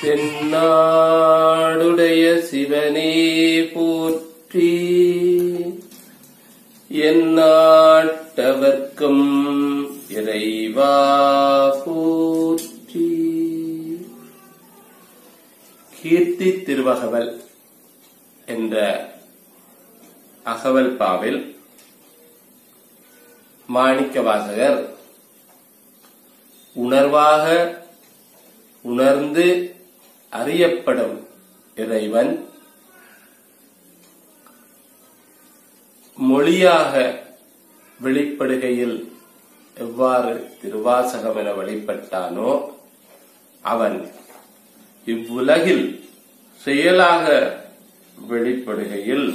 தென்னாடுடைய சிவனே போற்றி எந்நாட்டவர்க்கும் இறைவா போற்றி கீர்த்தி திருவகவல் என்ற அகவல் பாவில் மாணிக்க வாசகர் உணர்வாக உணர்ந்து அறியப்படும் இறைவன் மொழியாக வெளிப்படுகையில் எவ்வாறு திருவாசகம் என வெளிப்பட்டானோ அவன் இவ்வுலகில் செயலாக வெளிப்படுகையில்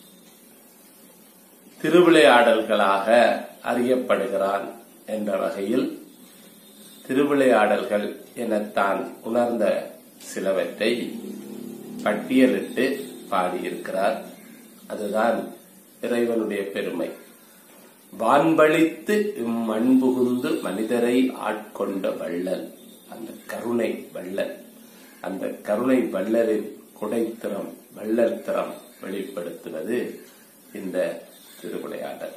திருவிளையாடல்களாக அறியப்படுகிறான் என்ற வகையில் திருவிளையாடல்கள் எனத்தான் உணர்ந்த சிலவற்றை பட்டியலிட்டு பாடியிருக்கிறார் அதுதான் இறைவனுடைய பெருமை வான்பளித்து இம்மண் புகுந்து மனிதரை ஆட்கொண்ட வள்ளல் அந்த கருணை வள்ளல் அந்த கருணை வள்ளலின் குடைத்திறம் வள்ளல் திறம் வெளிப்படுத்துவது இந்த திருவிளையாடல்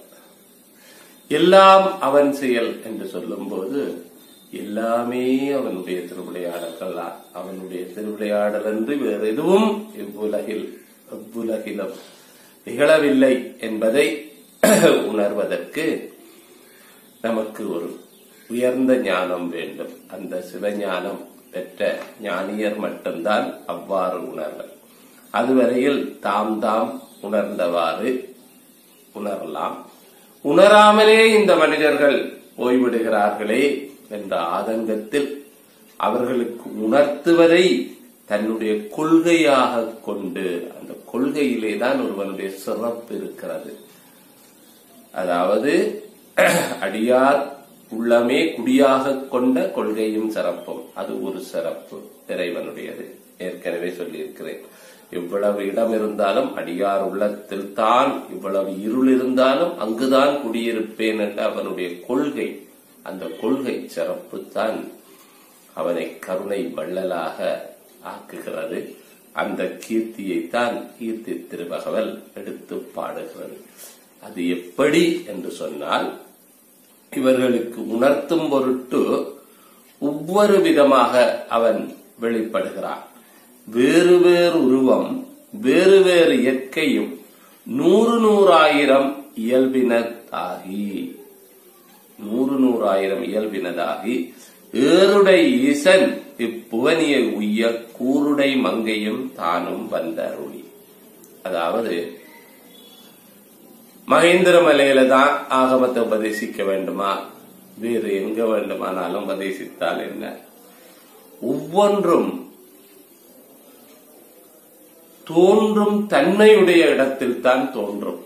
எல்லாம் அவன் செயல் என்று சொல்லும்போது எல்லாமே அவனுடைய திருவிளையாடல்கள் அவனுடைய திருவிளையாடல் என்று வேறு எதுவும் இவ்வுலகில் எவ்வுலகிலும் நிகழவில்லை என்பதை உணர்வதற்கு நமக்கு ஒரு உயர்ந்த ஞானம் வேண்டும் அந்த சிவஞானம் பெற்ற ஞானியர் மட்டும்தான் அவ்வாறு உணர்வர் அதுவரையில் தாம் தாம் உணர்ந்தவாறு உணரலாம் உணராமலே இந்த மனிதர்கள் போய்விடுகிறார்களே என்ற ஆதங்கத்தில் அவர்களுக்கு உணர்த்துவதை தன்னுடைய கொள்கையாக கொண்டு அந்த கொள்கையிலே தான் ஒருவனுடைய சிறப்பு இருக்கிறது அதாவது அடியார் உள்ளமே குடியாக கொண்ட கொள்கையும் சிறப்பும் அது ஒரு சிறப்பு இறைவனுடையது ஏற்கனவே சொல்லியிருக்கிறேன் இவ்வளவு இடம் இருந்தாலும் அடியார் உள்ளத்தில் தான் இவ்வளவு இருள் இருந்தாலும் அங்குதான் குடியிருப்பேன் என்ற அவனுடைய கொள்கை அந்த கொள்கை சிறப்பு தான் அவனை கருணை வள்ளலாக ஆக்குகிறது அந்த கீர்த்தியை தான் கீர்த்தி திருவகவல் எடுத்து பாடுகிறது அது எப்படி என்று சொன்னால் இவர்களுக்கு உணர்த்தும் பொருட்டு ஒவ்வொரு விதமாக அவன் வெளிப்படுகிறான் வேறு வேறு உருவம் வேறு வேறு இயற்கையும் நூறு நூறாயிரம் இயல்பினதாகி நூறு நூறாயிரம் இயல்பினதாகி ஏருடை ஈசன் இப்புவனியை உய்ய கூருடை மங்கையும் தானும் வந்தருளி அதாவது மகேந்திர மலையில தான் ஆகமத்தை உபதேசிக்க வேண்டுமா வேறு எங்க வேண்டுமானாலும் உபதேசித்தால் என்ன ஒவ்வொன்றும் தோன்றும் தன்மையுடைய இடத்தில் தான் தோன்றும்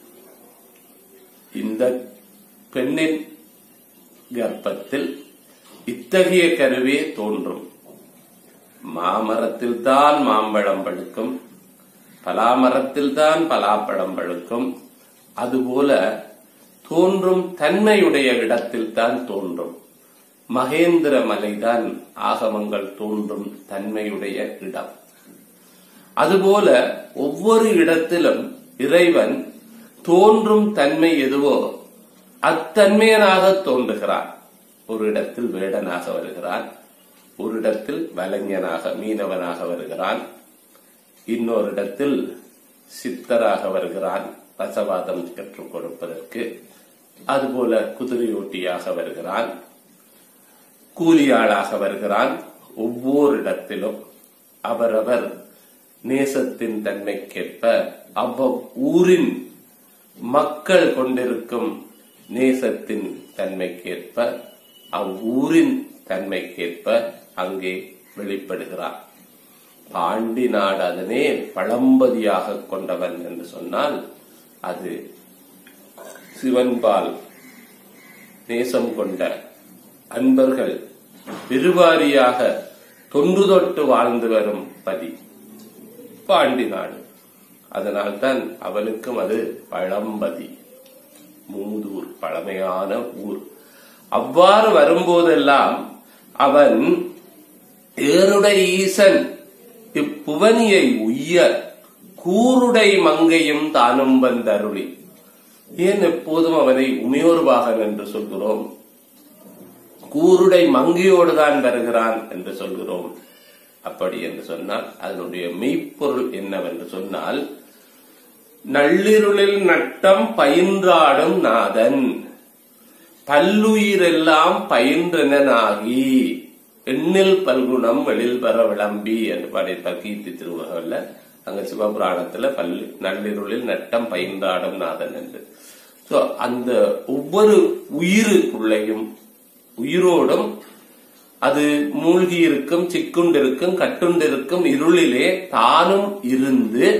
இந்த பெண்ணின் கர்ப்பத்தில் இத்தகைய கருவே தோன்றும் மாமரத்தில் தான் மாம்பழம் பழுக்கும் பலாமரத்தில் தான் பலாப்பழம் பழுக்கும் அதுபோல தோன்றும் தன்மையுடைய இடத்தில் தான் தோன்றும் மகேந்திர மலைதான் ஆகமங்கள் தோன்றும் தன்மையுடைய இடம் அதுபோல ஒவ்வொரு இடத்திலும் இறைவன் தோன்றும் தன்மை எதுவோ அத்தன்மையனாக தோன்றுகிறான் ஒரு இடத்தில் வேடனாக வருகிறான் ஒரு இடத்தில் வலைஞனாக மீனவனாக வருகிறான் இன்னொரு இடத்தில் சித்தராக வருகிறான் ரசவாதம் கற்றுக் கொடுப்பதற்கு அதுபோல குதிரையோட்டியாக வருகிறான் கூலியாளாக வருகிறான் ஒவ்வொரு இடத்திலும் அவரவர் நேசத்தின் தன்மைக்கேற்ப அவ்வ ஊரின் மக்கள் கொண்டிருக்கும் நேசத்தின் தன்மைக்கேற்ப அவ்வூரின் தன்மைக்கேற்ப அங்கே வெளிப்படுகிறார் பாண்டி நாடு அதனே பழம்பதியாக கொண்டவன் என்று சொன்னால் அது சிவன்பால் நேசம் கொண்ட அன்பர்கள் பெருவாரியாக தொன்று தொட்டு வாழ்ந்து வரும் பதி பாண்டி நாடு அதனால்தான் அவனுக்கும் அது பழம்பதி மூதூர் பழமையான ஊர் அவ்வாறு வரும்போதெல்லாம் அவன் ஏருடை ஈசன் இப்புவனியை உய்ய கூருடை மங்கையும் தானும் வந்தருளி ஏன் எப்போதும் அவனை உமையோர் பாகன் என்று சொல்கிறோம் கூருடை மங்கையோடு தான் வருகிறான் என்று சொல்கிறோம் அப்படி என்று சொன்னால் அதனுடைய மெய்ப்பொருள் என்னவென்று சொன்னால் நள்ளிருளில் நட்டம் பயின்றாடும் நாதன் பல்லுயிரெல்லாம் பயின்றனாகி எண்ணில் பல்குணம் வெளில் பெற விளம்பி என்று பாடியிருப்பார் கீர்த்தி திருவகல்ல அங்க சிவபுராணத்துல பல் நள்ளிருளில் நட்டம் பயின்றாடும் நாதன் என்று சோ அந்த ஒவ்வொரு உயிருக்குள்ளையும் உயிரோடும் அது மூழ்கி இருக்கும் சிக்குண்டிருக்கும் கட்டுண்டிருக்கும் இருளிலே தானும் இருந்து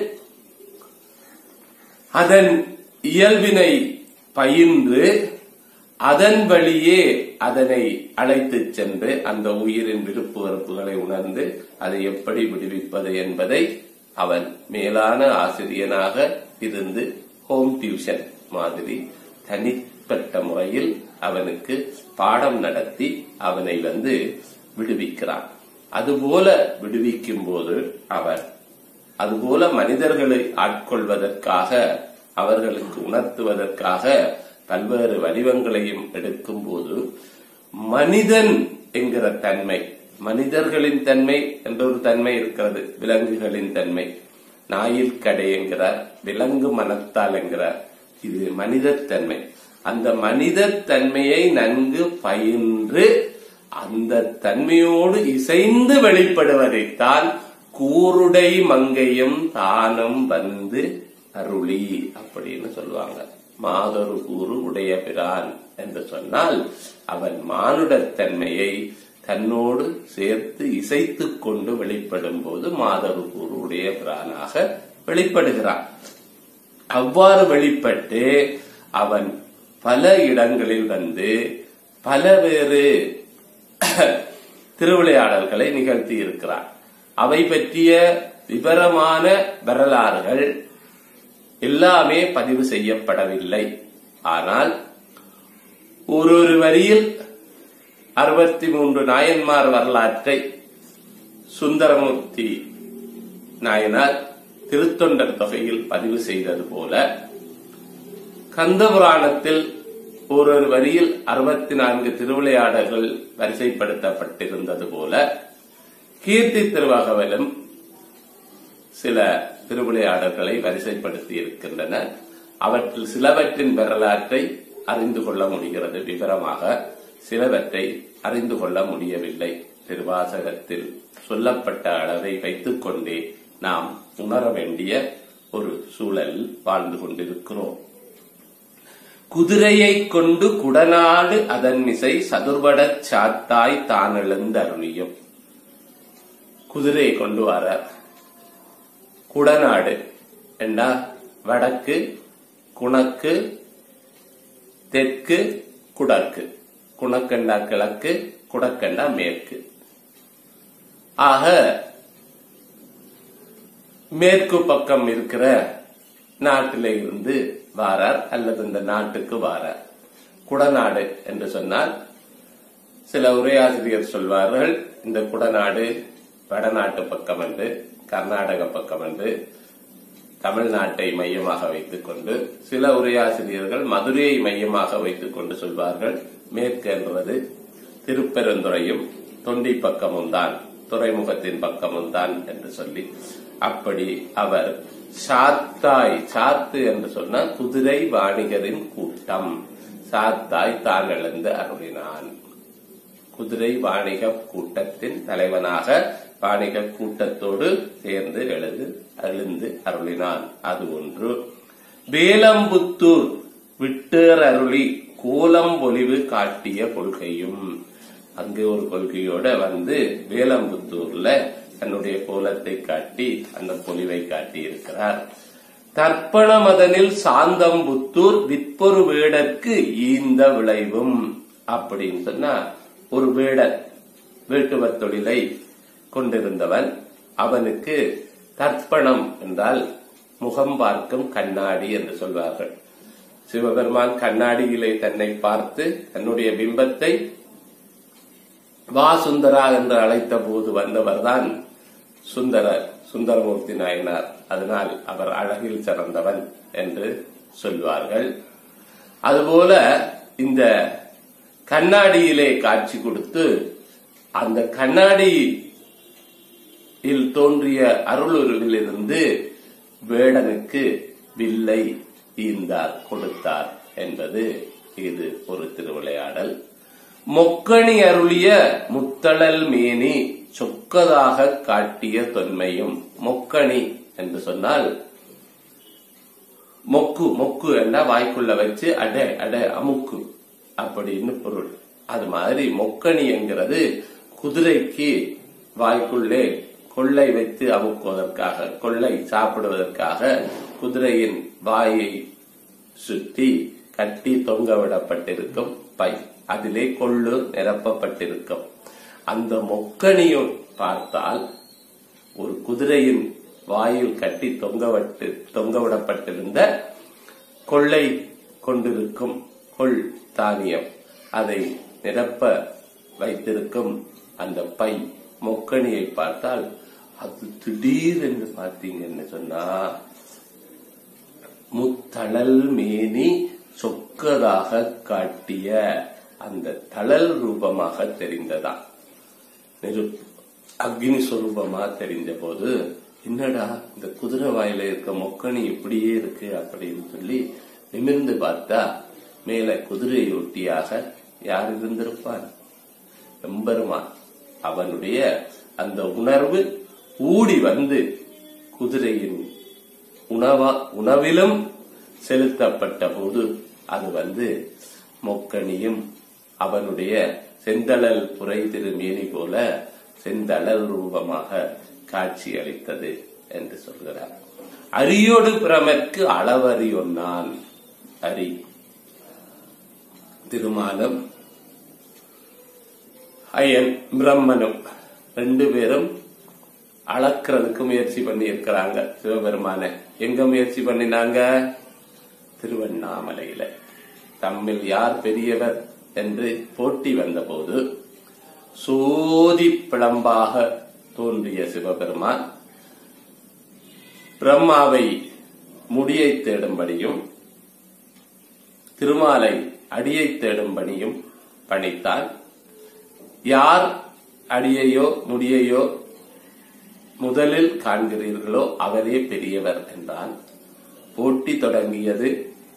அதன் இயல்பினை பயின்று அதன் வழியே அதனை அழைத்துச் சென்று அந்த உயிரின் விருப்பு வெறுப்புகளை உணர்ந்து அதை எப்படி விடுவிப்பது என்பதை அவன் மேலான ஆசிரியனாக இருந்து ஹோம் டியூஷன் மாதிரி தனிப்பட்ட முறையில் அவனுக்கு பாடம் நடத்தி அவனை வந்து விடுவிக்கிறான் அதுபோல விடுவிக்கும் போது அவன் அதுபோல மனிதர்களை ஆட்கொள்வதற்காக அவர்களுக்கு உணர்த்துவதற்காக பல்வேறு வடிவங்களையும் எடுக்கும் போது மனிதன் என்கிற தன்மை மனிதர்களின் தன்மை என்ற ஒரு தன்மை இருக்கிறது விலங்குகளின் தன்மை நாயில் கடை என்கிறார் விலங்கு மனத்தால் என்கிறார் இது மனிதத் தன்மை அந்த மனிதத் தன்மையை நன்கு பயின்று அந்த தன்மையோடு இசைந்து வெளிப்படுவதைத்தான் கூருடை மங்கையும் தானும் வந்து அருளி அப்படின்னு சொல்லுவாங்க மாதொரு கூறு உடைய பிரான் என்று சொன்னால் அவன் மானுடத் தன்மையை தன்னோடு சேர்த்து இசைத்துக் கொண்டு வெளிப்படும் போது மாதொரு கூறு உடைய பிரானாக வெளிப்படுகிறான் அவ்வாறு வெளிப்பட்டு அவன் பல இடங்களில் வந்து பல வேறு திருவிளையாடல்களை நிகழ்த்தி இருக்கிறான் அவை பற்றிய விவரமான வரலாறுகள் எல்லாமே பதிவு செய்யப்படவில்லை ஆனால் ஒரு ஒரு வரியில் அறுபத்தி மூன்று நாயன்மார் வரலாற்றை சுந்தரமூர்த்தி நாயனார் திருத்தொண்டர் தொகையில் பதிவு செய்தது போல கந்தபுராணத்தில் ஒரு ஒரு வரியில் அறுபத்தி நான்கு திருவிளையாடல்கள் வரிசைப்படுத்தப்பட்டிருந்தது போல கீர்த்தி திருவகவலும் சில திருவிளையாடல்களை வரிசைப்படுத்தி இருக்கின்றன அவற்றில் சிலவற்றின் வரலாற்றை அறிந்து கொள்ள முடிகிறது விவரமாக சிலவற்றை அறிந்து கொள்ள முடியவில்லை திருவாசகத்தில் சொல்லப்பட்ட அளவை வைத்துக் கொண்டே நாம் உணர வேண்டிய ஒரு சூழல் வாழ்ந்து கொண்டிருக்கிறோம் குதிரையை கொண்டு குடநாடு அதன் மிசை சதுர்படச் சாத்தாய் தான் எழுந்தருளியும் குதிரையை கொண்டு வர குடநாடு என்றா வடக்கு குணக்கு தெற்கு குடக்கு குணக்கண்டா கிழக்கு குடக்கண்டா மேற்கு ஆக மேற்கு பக்கம் இருக்கிற நாட்டில இருந்து வாரார் அல்லது இந்த நாட்டுக்கு வாரார் குடநாடு என்று சொன்னால் சில உரையாசிரியர் சொல்வார்கள் இந்த குடநாடு வடநாட்டு பக்கம் என்று கர்நாடக பக்கம் என்று தமிழ்நாட்டை மையமாக வைத்துக் கொண்டு சில உரையாசிரியர்கள் மதுரையை மையமாக வைத்துக் கொண்டு சொல்வார்கள் மேற்கு என்பது திருப்பெருந்துறையும் தொண்டி பக்கமும் தான் துறைமுகத்தின் பக்கமும் தான் என்று சொல்லி அப்படி அவர் சாத்தாய் சாத்து என்று சொன்ன குதிரை வாணிகரின் கூட்டம் சாத்தாய் தான் எழுந்து அருளினான் குதிரை வாணிக கூட்டத்தின் தலைவனாக வாணிக கூட்டத்தோடு சேர்ந்து எழுது எழுந்து அருளினான் அது ஒன்று வேலம்புத்தூர் விட்டேர் அருளி கோலம் பொலிவு காட்டிய கொள்கையும் அங்கே ஒரு கொள்கையோட வந்து வேலம்புத்தூர்ல தன்னுடைய கோலத்தை காட்டி அந்த பொலிவை காட்டி இருக்கிறார் தர்ப்பண மதனில் சாந்தம் புத்தூர் விற்பொரு வேடற்கு ஈந்த விளைவும் அப்படின்னு சொன்னா ஒரு வேடர் வேட்டுவத் தொழிலை கொண்டிருந்தவன் அவனுக்கு தர்ப்பணம் என்றால் முகம் பார்க்கும் கண்ணாடி என்று சொல்வார்கள் சிவபெருமான் கண்ணாடியிலே தன்னை பார்த்து தன்னுடைய பிம்பத்தை வா சுந்தரா என்று அழைத்த போது வந்தவர்தான் சுந்தரர் சுந்தரமூர்த்தி நாயனார் அதனால் அவர் அழகில் சிறந்தவன் என்று சொல்வார்கள் அதுபோல இந்த கண்ணாடியிலே காட்சி கொடுத்து அந்த கண்ணாடியில் தோன்றிய அருளுருவிலிருந்து வேடனுக்கு வில்லை ஈந்தார் கொடுத்தார் என்பது இது ஒரு திருவிளையாடல் மொக்கணி அருளிய முத்தழல் மேனி சொக்கதாக காட்டிய தொன்மையும் மொக்கணி என்று சொன்னால் மொக்கு மொக்கு என்ற வாய்க்குள்ள வச்சு அட அட அமுக்கு அப்படின்னு பொருள் அது மாதிரி மொக்கணி என்கிறது குதிரைக்கு வாய்க்குள்ளே கொள்ளை வைத்து அமுக்குவதற்காக கொள்ளை சாப்பிடுவதற்காக குதிரையின் வாயை சுற்றி கட்டி தொங்கவிடப்பட்டிருக்கும் பை அதிலே கொள்ளு நிரப்பப்பட்டிருக்கும் அந்த மொக்கணியும் பார்த்தால் ஒரு குதிரையின் வாயில் கட்டி தொங்கவிட்டு தொங்கவிடப்பட்டிருந்த கொள்ளை கொண்டிருக்கும் கொள் தானியம் அதை நிரப்ப வைத்திருக்கும் அந்த பை மொக்கணியை பார்த்தால் அது திடீரென்று பார்த்தீங்கன்னு சொன்னா முத்தழல் மேனி சொக்கதாக காட்டிய அந்த தழல் ரூபமாக தெரிந்ததா நெருப்பு அக்னி சொரூபமா தெரிஞ்ச போது என்னடா இந்த குதிரை வாயில இருக்க மொக்கணி இப்படியே இருக்கு அப்படின்னு சொல்லி நிமிர்ந்து பார்த்தா மேல குதிரையொட்டியாக யார் இருந்திருப்பான் எம்பெருமான் அவனுடைய அந்த உணர்வு ஊடி வந்து குதிரையின் உணவா உணவிலும் செலுத்தப்பட்ட போது அது வந்து மொக்கணியும் அவனுடைய செந்தழல் புரை திருமேனி போல செந்தழல் ரூபமாக காட்சி அளித்தது என்று சொல்கிறார் அரியோடு பிரமற்கு அளவறியொன்னான் அரி திருமாலம் அயன் பிரம்மனும் ரெண்டு பேரும் அளக்கிறதுக்கு முயற்சி பண்ணி இருக்கிறாங்க சிவபெருமான எங்க முயற்சி பண்ணினாங்க திருவண்ணாமலையில தம்மில் யார் பெரியவர் என்று போட்டி வந்தபோது சோதி பிளம்பாக தோன்றிய சிவபெருமான் பிரம்மாவை முடியை தேடும்படியும் திருமாலை அடியை தேடும்படியும் பணித்தான் யார் அடியையோ முடியையோ முதலில் காண்கிறீர்களோ அவரே பெரியவர் என்றான் போட்டி தொடங்கியது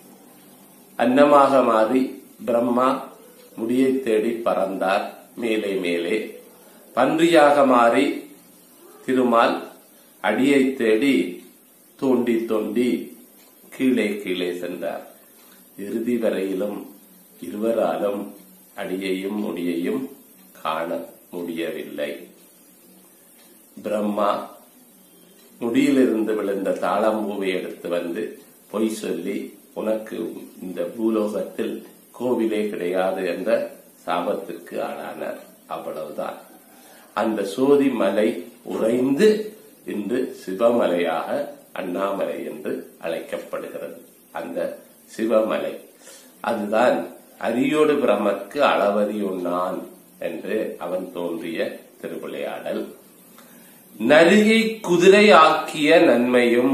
அன்னமாக மாறி பிரம்மா முடியை தேடி பறந்தார் மேலே மேலே பன்றியாக மாறி திருமால் அடியை தேடி தோண்டி தோண்டி கீழே கீழே சென்றார் இறுதி வரையிலும் இருவராலும் அடியையும் முடியையும் காண முடியவில்லை பிரம்மா முடியிலிருந்து விழுந்த தாளம்பூவை எடுத்து வந்து பொய் சொல்லி உனக்கு இந்த பூலோகத்தில் கோவிலே கிடையாது என்ற சாபத்திற்கு ஆளானார் அவ்வளவுதான் அந்த சோதி மலை உறைந்து இன்று சிவமலையாக அண்ணாமலை என்று அழைக்கப்படுகிறது அந்த சிவமலை அதுதான் அரியோடு பிரமக்கு அளவறியுண்ணான் என்று அவன் தோன்றிய திருவிளையாடல் நரியை குதிரை ஆக்கிய நன்மையும்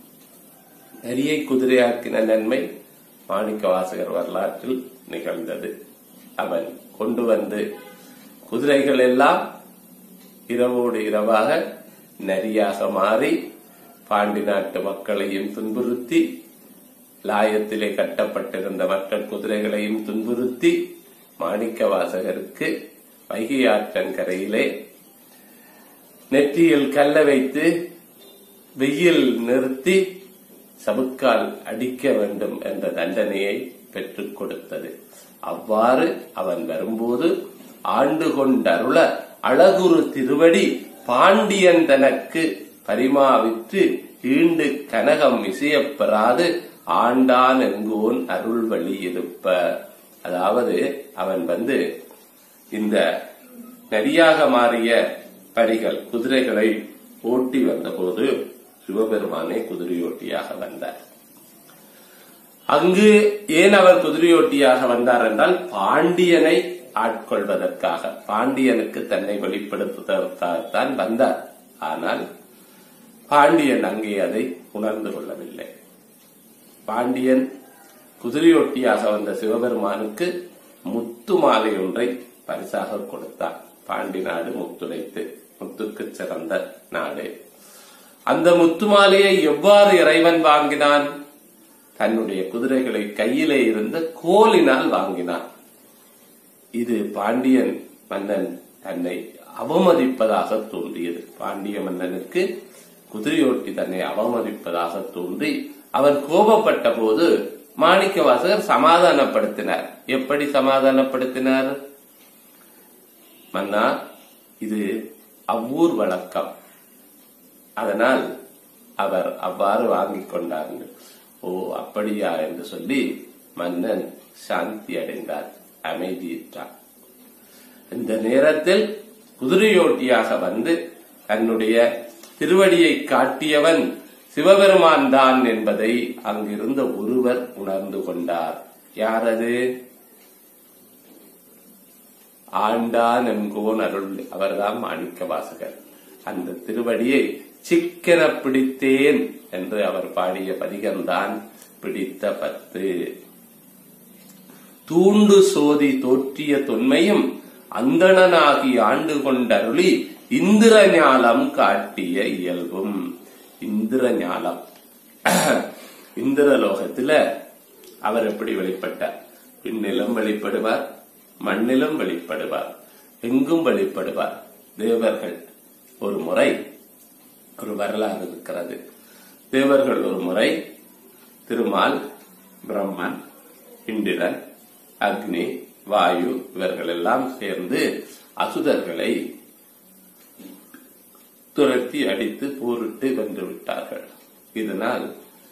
நரியை குதிரையாக்கின நன்மை மாணிக்க வாசகர் வரலாற்றில் நிகழ்ந்தது அவன் கொண்டு வந்து குதிரைகள் எல்லாம் இரவோடு இரவாக நரியாக மாறி பாண்டி நாட்டு மக்களையும் துன்புறுத்தி லாயத்திலே கட்டப்பட்டிருந்த மற்ற குதிரைகளையும் துன்புறுத்தி மாணிக்க வாசகருக்கு வைகை ஆற்றங்கரையிலே நெற்றியில் கல்ல வைத்து வெயில் நிறுத்தி சவுக்கால் அடிக்க வேண்டும் என்ற தண்டனையை பெற்றுக் கொடுத்தது அவ்வாறு அவன் வரும்போது ஆண்டு கொண்டருள அழகுரு திருவடி பாண்டியன் தனக்கு பரிமாவிற்று ஈண்டு கனகம் இசையப்பெறாது ஆண்டான் எங்கோன் அருள் வழி இருப்ப அதாவது அவன் வந்து இந்த நரியாக மாறிய பரிகள் குதிரைகளை ஓட்டி வந்தபோது சிவபெருமானே குதிரையோட்டியாக வந்தார் அங்கு ஏன் அவர் குதிரையோட்டியாக வந்தார் என்றால் பாண்டியனை ஆட்கொள்வதற்காக பாண்டியனுக்கு தன்னை வெளிப்படுத்துவதற்காகத்தான் வந்தார் ஆனால் பாண்டியன் அங்கே அதை உணர்ந்து கொள்ளவில்லை பாண்டியன் குதிரையொட்டியாக வந்த சிவபெருமானுக்கு முத்து மாலை ஒன்றை பரிசாக கொடுத்தார் பாண்டி நாடு முத்துடைத்து முத்துக்கு சிறந்த நாடு அந்த முத்து மாலையை எவ்வாறு இறைவன் வாங்கினான் தன்னுடைய குதிரைகளை கையிலே இருந்த கோலினால் வாங்கினான் இது பாண்டியன் மன்னன் தன்னை அவமதிப்பதாக தோன்றியது பாண்டிய மன்னனுக்கு குதிரையோட்டி தன்னை அவமதிப்பதாக தோன்றி அவன் கோபப்பட்ட போது மாணிக்க வாசகர் சமாதானப்படுத்தினார் எப்படி சமாதானப்படுத்தினார் மன்னா இது அவ்வூர் வழக்கம் அதனால் அவர் அவ்வாறு வாங்கிக் கொண்டார் ஓ அப்படியா என்று சொல்லி மன்னன் சாந்தி அடைந்தார் அமைதியிட்டார் இந்த நேரத்தில் குதிரையோட்டியாக வந்து தன்னுடைய திருவடியை காட்டியவன் சிவபெருமான் தான் என்பதை அங்கிருந்த ஒருவர் உணர்ந்து கொண்டார் யாரது ஆண்டான் என்கோன் அருள் அவர்தான் மாணிக்க வாசகர் அந்த திருவடியை சிக்கன பிடித்தேன் என்று அவர் பாடிய பதிகம்தான் பிடித்த பத்து தூண்டு சோதி தோற்றிய தொன்மையும் அந்தணனாகி ஆண்டு கொண்டருளி இந்திர ஞாலம் காட்டிய இயல்பும் இந்திர ஞாலம் இந்திரலோகத்துல அவர் எப்படி வெளிப்பட்டார் விண்ணிலும் வெளிப்படுவார் மண்ணிலும் வெளிப்படுவார் எங்கும் வெளிப்படுவார் தேவர்கள் ஒரு முறை ஒரு வரலாறு இருக்கிறது தேவர்கள் ஒரு முறை திருமால் பிரம்மன் இந்திரன் அக்னி வாயு இவர்கள் எல்லாம் சேர்ந்து அசுதர்களை துரத்தி அடித்து போரிட்டு வென்று விட்டார்கள் இதனால்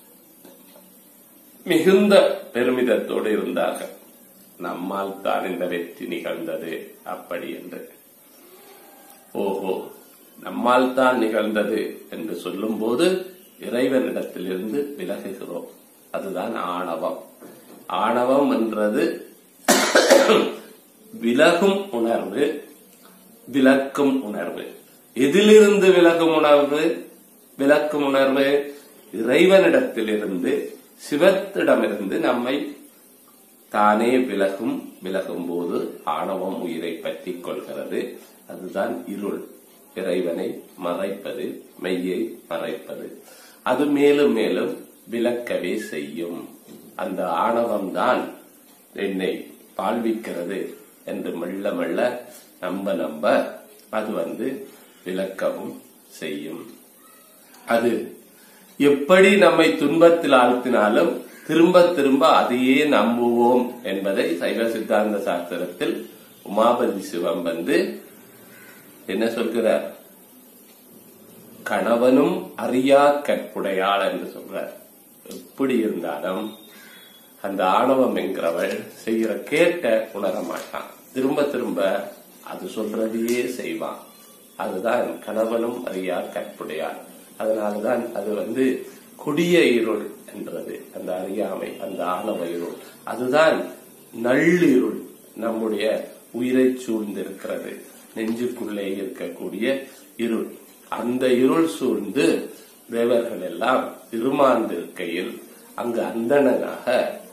மிகுந்த பெருமிதத்தோடு இருந்தார்கள் நம்மால் தான் இந்த வெற்றி நிகழ்ந்தது அப்படி என்று ஓஹோ நம்மால் தான் நிகழ்ந்தது என்று சொல்லும் போது இறைவனிடத்திலிருந்து விலகுகிறோம் அதுதான் ஆணவம் ஆணவம் என்றது விலகும் உணர்வு விலக்கும் உணர்வு எதிலிருந்து விலகும் உணர்வு விலக்கும் உணர்வு இறைவனிடத்திலிருந்து சிவத்திடமிருந்து நம்மை தானே விலகும் விலகும் போது ஆணவம் உயிரை பற்றி கொள்கிறது அதுதான் இருள் இறைவனை மறைப்பது மெய்யை மறைப்பது அது மேலும் மேலும் விளக்கவே செய்யும் அந்த ஆணவம் தான் என்னை பால்விக்கிறது என்று மெல்ல மெல்ல நம்ப நம்ப அது வந்து விளக்கவும் செய்யும் அது எப்படி நம்மை துன்பத்தில் ஆழ்த்தினாலும் திரும்ப திரும்ப அதையே நம்புவோம் என்பதை சைவ சித்தாந்த சாஸ்திரத்தில் உமாபதி சிவம் வந்து என்ன சொல்கிறார் கணவனும் அறியா கற்புடையாள் என்று சொல்றார் எப்படி இருந்தாலும் அந்த ஆணவம் என்கிறவள் செய்கிற கேட்ட உணர மாட்டான் திரும்ப திரும்ப அது சொல்றதையே செய்வான் அதுதான் கணவனும் அறியா கற்புடையாள் அதனாலதான் அது வந்து கொடிய இருள் என்றது அந்த அறியாமை அந்த ஆணவ இருள் அதுதான் நள்ளிருள் நம்முடைய உயிரை சூழ்ந்திருக்கிறது நெஞ்சுக்குள்ளே இருக்கக்கூடிய இருள் அந்த இருள் சூழ்ந்து தேவர்கள் எல்லாம் திருமாந்திருக்கையில் அங்கு அந்தணனாக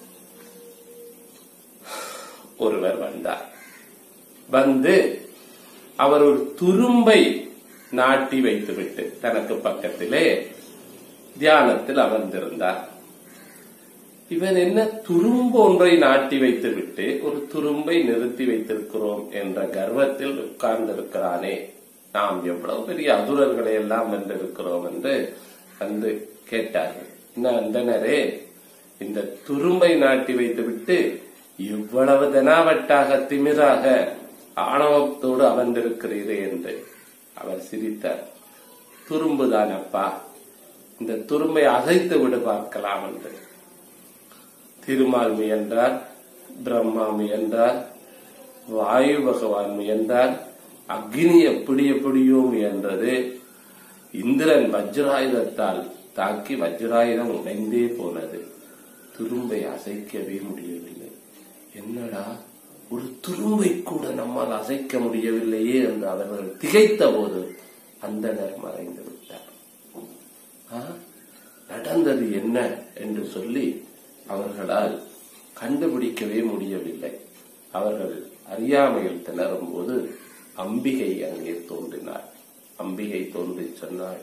ஒருவர் வந்தார் வந்து அவர் ஒரு துரும்பை நாட்டி வைத்துவிட்டு தனக்கு பக்கத்திலே தியானத்தில் அமர்ந்திருந்தார் இவன் என்ன துரும்பு ஒன்றை நாட்டி வைத்துவிட்டு ஒரு துரும்பை நிறுத்தி வைத்திருக்கிறோம் என்ற கர்வத்தில் உட்கார்ந்திருக்கிறானே நாம் எவ்வளவு பெரிய அதுரர்களை எல்லாம் வென்றிருக்கிறோம் என்று வந்து கேட்டார்கள் என்ன அந்தனரே இந்த துரும்பை நாட்டி வைத்துவிட்டு இவ்வளவு தெனாவட்டாக திமிராக ஆணவத்தோடு அமர்ந்திருக்கிறீரே என்று அவர் சிரித்தார் துரும்புதான் அப்பா இந்த துரும்பை அசைத்து விடு பார்க்கலாம் என்று திருமால் முயன்றார் பிரம்மா முயன்றார் வாயு பகவான் முயன்றார் அக்னி எப்படி எப்படியோ முயன்றது இந்திரன் வஜ்ராயுதத்தால் தாக்கி வஜ்ராயுதம் உடைந்தே போனது துரும்பை அசைக்கவே முடியவில்லை என்னடா ஒரு துரும்பை கூட நம்மால் அசைக்க முடியவில்லையே என்று அவர்கள் திகைத்த போது அந்தனர் மறைந்து விட்டார் ஆ? நடந்தது என்ன என்று சொல்லி அவர்களால் கண்டுபிடிக்கவே முடியவில்லை அவர்கள் அறியாமையில் திணறும் போது அம்பிகை அங்கே தோன்றினார் அம்பிகை தோன்றி சொன்னாள்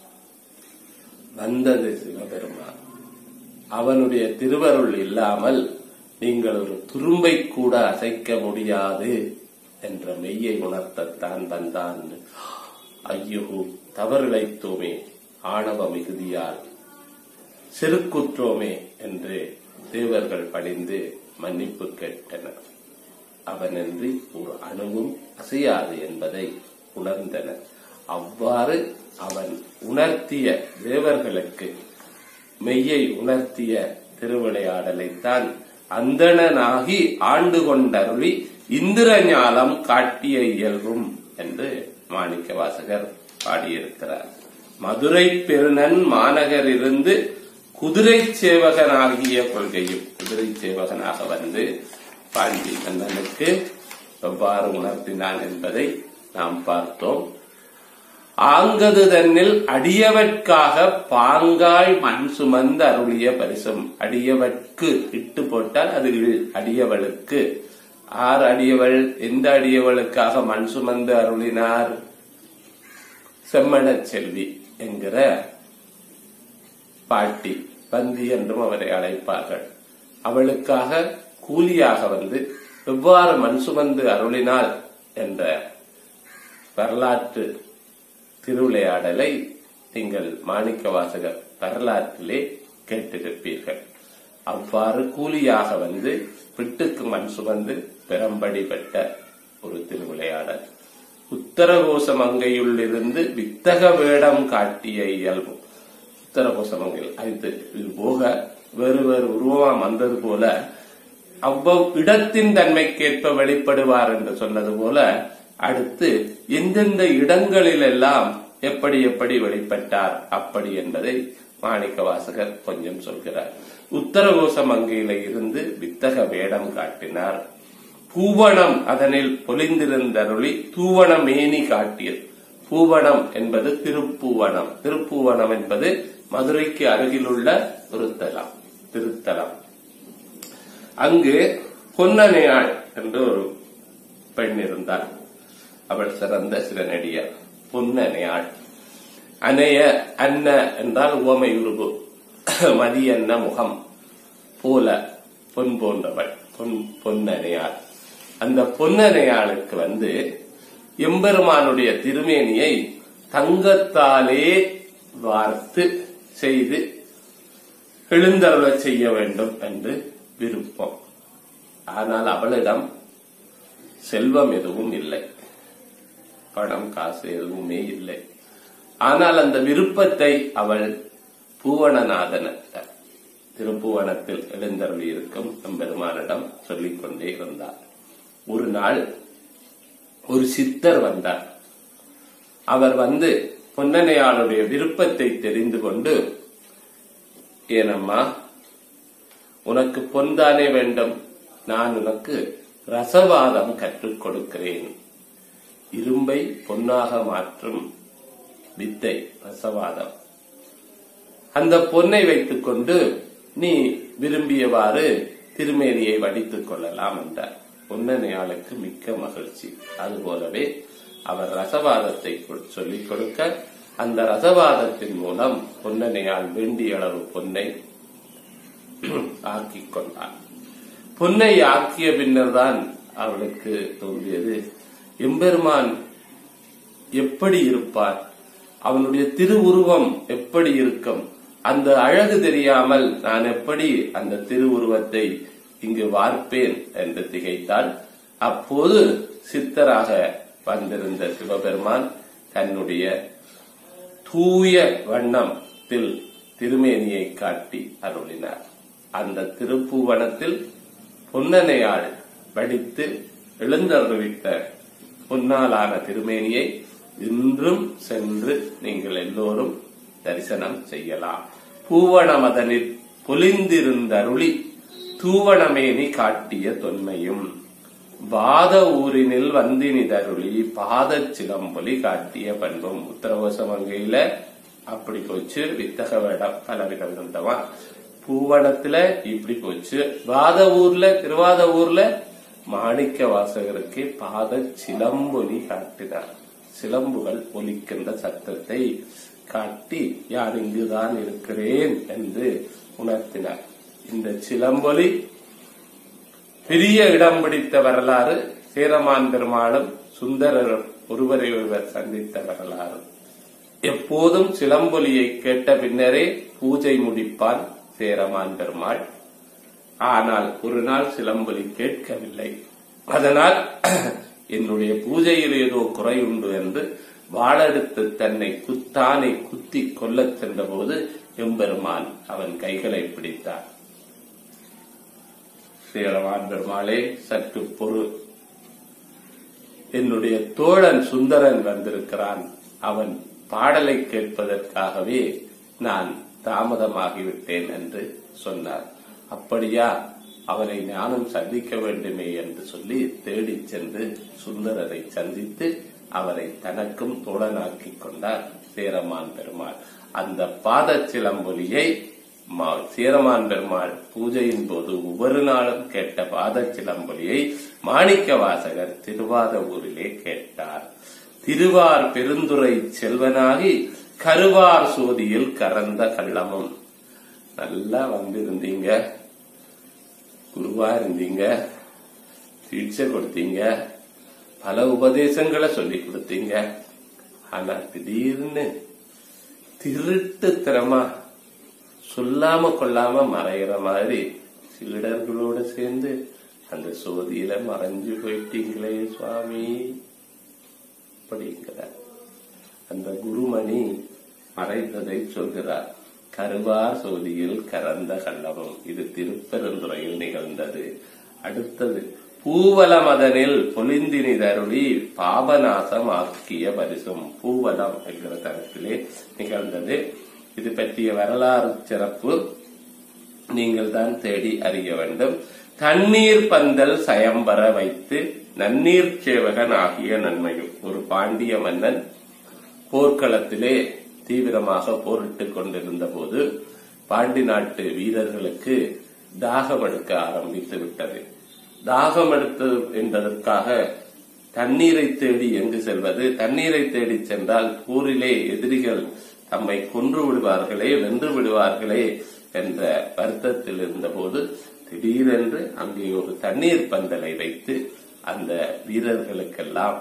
வந்தது சிவபெருமான் அவனுடைய திருவருள் இல்லாமல் நீங்கள் ஒரு துரும்பை கூட அசைக்க முடியாது என்ற மெய்யை உணர்த்தத்தான் வந்தான் ஐயோ தவறிழைத்தோமே ஆணவ மிகுதியால் செருக்குற்றோமே என்று தேவர்கள் பணிந்து மன்னிப்பு கேட்டனர் அவனின்றி ஒரு அணுவும் அசையாது என்பதை உணர்ந்தனர் அவ்வாறு அவன் உணர்த்திய தேவர்களுக்கு மெய்யை உணர்த்திய திருவிளையாடலைத்தான் அந்தணனாகி ஆண்டு கொண்டருளி இந்திர ஞானம் காட்டிய இயல்பும் என்று மாணிக்க வாசகர் பாடியிருக்கிறார் மதுரை பெருநன் மாநகர் இருந்து குதிரை சேவகனாகிய கொள்கையும் குதிரை சேவகனாக வந்து பாண்டி மன்னனுக்கு எவ்வாறு உணர்த்தினான் என்பதை நாம் பார்த்தோம் ஆங்கது தன்னில் அடியவர்க்காக பாங்காய் மண் சுமந்து அருளிய பரிசம் அடியவர்க்கு இட்டு போட்டால் அது இல் அடியவளுக்கு ஆர் அடியவள் எந்த அடியவளுக்காக மண் சுமந்து அருளினார் செம்மணச் செல்வி என்கிற பாட்டி பந்தி என்றும் அவரை அழைப்பார்கள் அவளுக்காக கூலியாக வந்து எவ்வாறு மண் சுமந்து அருளினாள் என்ற வரலாற்று திருவிளையாடலை நீங்கள் மாணிக்க வாசகர் வரலாற்றிலே கேட்டிருப்பீர்கள் அவ்வாறு கூலியாக வந்து பிட்டுக்கு மண் சுமந்து பெரம்படி பெற்ற ஒரு திருவிளையாடல் உத்தரகோச மங்கையுள்ளிருந்து வித்தக வேடம் காட்டிய இயல்பு உத்தரகோச மங்கையில் அது இது போக வேறு வேறு உருவம் வந்தது போல அவ்வளவு இடத்தின் தன்மைக்கேற்ப வெளிப்படுவார் என்று சொன்னது போல அடுத்து எந்தெந்த இடங்களிலெல்லாம் எப்படி எப்படி வெளிப்பட்டார் அப்படி என்பதை மாணிக்க வாசகர் கொஞ்சம் சொல்கிறார் உத்தரகோச மங்கையில இருந்து வித்தக வேடம் காட்டினார் பூவனம் அதனில் பொலிந்திருந்தருளி தூவன மேனி காட்டியது பூவனம் என்பது திருப்பூவனம் திருப்பூவனம் என்பது மதுரைக்கு அருகிலுள்ள திருத்தலம் திருத்தலம் அங்கு பொன்னனையாள் என்று ஒரு பெண் இருந்தார் அவள் சிறந்த சிறநடிகர் பொன்னனையாள் அனைய அன்ன என்றால் உவமை உருவு மதியன்ன முகம் போல பொன் போன்றவள் பொன் பொன்னனையாள் அந்த பொன்னனையாளுக்கு வந்து எம்பெருமானுடைய திருமேனியை தங்கத்தாலே வார்த்து செய்து எழுந்தருளச் செய்ய வேண்டும் என்று விருப்பம் ஆனால் அவளிடம் செல்வம் எதுவும் இல்லை பணம் காசு எதுவுமே இல்லை ஆனால் அந்த விருப்பத்தை அவள் பூவனநாதன திருப்புவனத்தில் எழுந்தருளி இருக்கும் எம்பெருமானிடம் சொல்லிக் கொண்டே இருந்தார் ஒரு நாள் ஒரு சித்தர் வந்தார் அவர் வந்து பொன்னனையாளுடைய விருப்பத்தை தெரிந்து கொண்டு ஏனம்மா உனக்கு பொன்தானே வேண்டும் நான் உனக்கு ரசவாதம் கற்றுக் கொடுக்கிறேன் இரும்பை பொன்னாக மாற்றும் வித்தை ரசவாதம் அந்த பொன்னை வைத்துக் கொண்டு நீ விரும்பியவாறு திருமேனியை வடித்துக் கொள்ளலாம் என்றார் பொன்னனையாளுக்கு மிக்க மகிழ்ச்சி அதுபோலவே அவர் ரசவாதத்தை சொல்லிக் கொடுக்க அந்த ரசவாதத்தின் மூலம் பொன்னனையால் வேண்டிய அளவு பொன்னை ஆக்கிக் கொண்டார் பொன்னை ஆக்கிய பின்னர் தான் அவளுக்கு தோன்றியது எம்பெருமான் எப்படி இருப்பார் அவனுடைய திருவுருவம் எப்படி இருக்கும் அந்த அழகு தெரியாமல் நான் எப்படி அந்த திருவுருவத்தை இங்கு வார்ப்பேன் என்று திகைத்தாள் அப்போது சித்தராக வந்திருந்த சிவபெருமான் தன்னுடைய தூய வண்ணத்தில் திருமேனியை காட்டி அருளினார் அந்த திருப்புவனத்தில் பொன்னனையாள் வடித்து எழுந்தருளித்த பொன்னாலான திருமேனியை இன்றும் சென்று நீங்கள் எல்லோரும் தரிசனம் செய்யலாம் பூவனமதனில் பொலிந்திருந்தருளி தூவனமேனி காட்டிய தொன்மையும் வாத ஊரினில் வந்தினிதருளி பாத சிலம்பொலி காட்டிய பண்பும் உத்தரகோச மங்கையில அப்படி போச்சு வித்தக வேடம் பலவிடம் இருந்தவா பூவனத்துல இப்படி போச்சு வாத ஊர்ல திருவாத ஊர்ல மாணிக்க வாசகருக்கு பாத சிலம்பொலி காட்டினார் சிலம்புகள் ஒலிக்கின்ற சத்தத்தை காட்டி யார் இங்குதான் இருக்கிறேன் என்று உணர்த்தினார் இந்த சிலம்பொலி பெரிய இடம் பிடித்த வரலாறு சேரமான் பெருமாளும் சுந்தரரும் ஒருவரை ஒருவர் சந்தித்த வரலாறு எப்போதும் சிலம்பொலியை கேட்ட பின்னரே பூஜை முடிப்பான் சேரமான் பெருமாள் ஆனால் ஒரு நாள் சிலம்பொலி கேட்கவில்லை அதனால் என்னுடைய பூஜையில் ஏதோ குறை உண்டு என்று வாளெடுத்து தன்னை குத்தானை குத்தி கொல்லச் சென்றபோது எம்பெருமான் அவன் கைகளை பிடித்தார் சேரவான் பெருமாளே சற்று பொறு என்னுடைய தோழன் சுந்தரன் வந்திருக்கிறான் அவன் பாடலை கேட்பதற்காகவே நான் தாமதமாகிவிட்டேன் என்று சொன்னார் அப்படியா அவனை நானும் சந்திக்க வேண்டுமே என்று சொல்லி தேடிச் சென்று சுந்தரரை சந்தித்து அவரை தனக்கும் தோழனாக்கிக் கொண்டார் சேரமான் பெருமாள் அந்த பாத சிலம்பொலியை மா- சேரமான் பெருமாள் பூஜையின் போது ஒவ்வொரு நாளும் கேட்ட பாத சிலம்பொலியை மாணிக்க வாசகர் திருவாத ஊரிலே கேட்டார் திருவார் பெருந்துரை செல்வனாகி கருவார் சோதியில் கறந்த கள்ளமும் நல்லா வந்திருந்தீங்க குருவா இருந்தீங்க தீட்சை கொடுத்தீங்க பல உபதேசங்களை சொல்லி கொடுத்தீங்க ஆனா திடீர்னு திருட்டுத்தனமா சொல்லாம கொள்ளாம மறைகிற மாதிரி சீடர்களோட சேர்ந்து அந்த சோதியில மறைஞ்சு போயிட்டீங்களே சுவாமி அப்படிங்கிறார் அந்த குருமணி மறைந்ததை சொல்கிறார் கருவார் சோதியில் கறந்த கள்ளமும் இது திருப்பெருந்துறையில் நிகழ்ந்தது அடுத்தது பூவலமதனில் பொலிந்தினிதருளி பாபநாசம் ஆக்கிய பரிசும் பூவலம் என்கிற தரத்திலே நிகழ்ந்தது இது பற்றிய வரலாறு சிறப்பு நீங்கள் தான் தேடி அறிய வேண்டும் தண்ணீர் பந்தல் சயம்பர வைத்து நன்னீர் சேவகன் ஆகிய நன்மையும் ஒரு பாண்டிய மன்னன் போர்க்களத்திலே தீவிரமாக போரிட்டுக் கொண்டிருந்த போது பாண்டி நாட்டு வீரர்களுக்கு தாகம் எடுக்க ஆரம்பித்து விட்டது தாகம் எடுத்து என்பதற்காக தண்ணீரை தேடி எங்கு செல்வது தண்ணீரை தேடி சென்றால் போரிலே எதிரிகள் தம்மை கொன்று விடுவார்களே வென்று விடுவார்களே என்ற வருத்தத்தில் இருந்தபோது திடீரென்று அங்கே ஒரு தண்ணீர் பந்தலை வைத்து அந்த வீரர்களுக்கெல்லாம்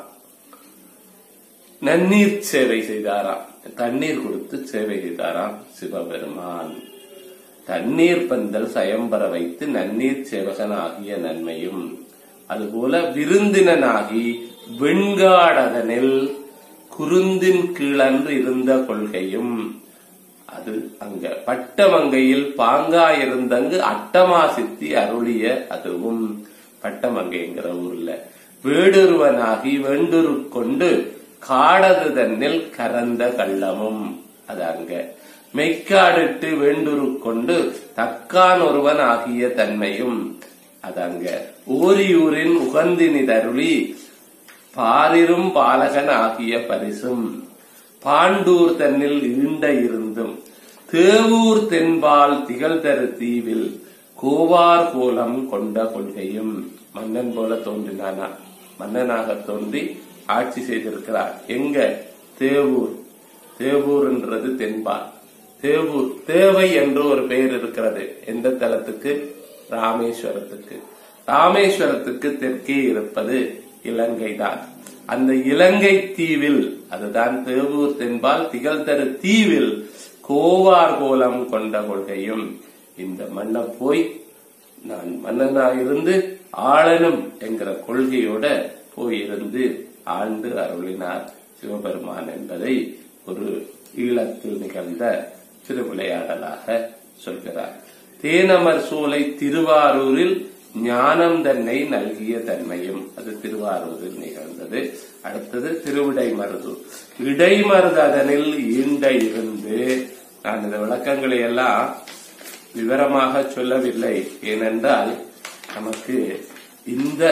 நன்னீர் சேவை செய்தாராம் தண்ணீர் கொடுத்து சேவை செய்தாராம் சிவபெருமான் தண்ணீர் பந்தல் சயம்பர வைத்து நன்னீர் சேவகன் ஆகிய நன்மையும் அதுபோல விருந்தினனாகி வெண்காடதனில் குருந்தின் கீழன்று இருந்த கொள்கையும் அது அங்க பட்டமங்கையில் பாங்காயிருந்தங்கு அட்டமா சித்தி அருளிய அதுவும் பட்டமங்கைங்கிற ஊர்ல வேடுருவனாகி வேண்டுரு கொண்டு காடது தன்னில் கரந்த கள்ளமும் அது அங்க மெய்க்காடிட்டு வேண்டுரு கொண்டு தக்கான் ஒருவன் ஆகிய தன்மையும் அது அங்க ஓரியூரின் உகந்தினிதருளி பாரிரும் பாலகன் ஆகிய பரிசும் பாண்டூர் தன்னில் ஈண்ட இருந்தும் தேவூர் தென்பால் திகழ்தரு தீவில் கோவார் கோலம் கொண்ட கொள்கையும் மன்னன் போல தோன்றினானா மன்னனாக தோன்றி ஆட்சி செய்திருக்கிறார் எங்க தேவூர் தேவூர்ன்றது தென்பால் தேவூர் தேவை என்று ஒரு பெயர் இருக்கிறது எந்த தலத்துக்கு ராமேஸ்வரத்துக்கு ராமேஸ்வரத்துக்கு தெற்கே இருப்பது இலங்கை தான் அந்த இலங்கை தீவில் அதுதான் தேவூர் தென்பால் திகழ்தரு தீவில் கோவார் கோலம் கொண்ட கொள்கையும் இந்த மன்ன போய் நான் மன்னனாக இருந்து ஆளனும் என்கிற கொள்கையோட போயிருந்து ஆண்டு அருளினார் சிவபெருமான் என்பதை ஒரு ஈழத்தில் நிகழ்ந்த திருவிளையாடலாக சொல்கிறார் தேனமர் சோலை திருவாரூரில் ஞானம் தன்னை நல்கிய தன்மையும் அது திருவாரூரில் நிகழ்ந்தது அடுத்தது திருவிடை மருது இடைமருது அதனில் ஈண்ட இருந்து நான் இந்த விளக்கங்களை எல்லாம் விவரமாக சொல்லவில்லை ஏனென்றால் நமக்கு இந்த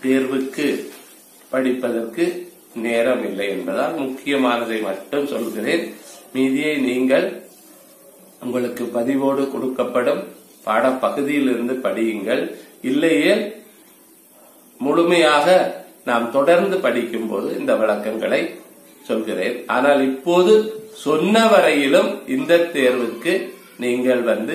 தேர்வுக்கு படிப்பதற்கு நேரம் இல்லை என்பதால் முக்கியமானதை மட்டும் சொல்கிறேன் மீதியை நீங்கள் உங்களுக்கு பதிவோடு கொடுக்கப்படும் பாடப்பகுதியிலிருந்து படியுங்கள் இல்லையே முழுமையாக நாம் தொடர்ந்து படிக்கும் போது இந்த விளக்கங்களை சொல்கிறேன் ஆனால் இப்போது சொன்ன வரையிலும் இந்த தேர்வுக்கு நீங்கள் வந்து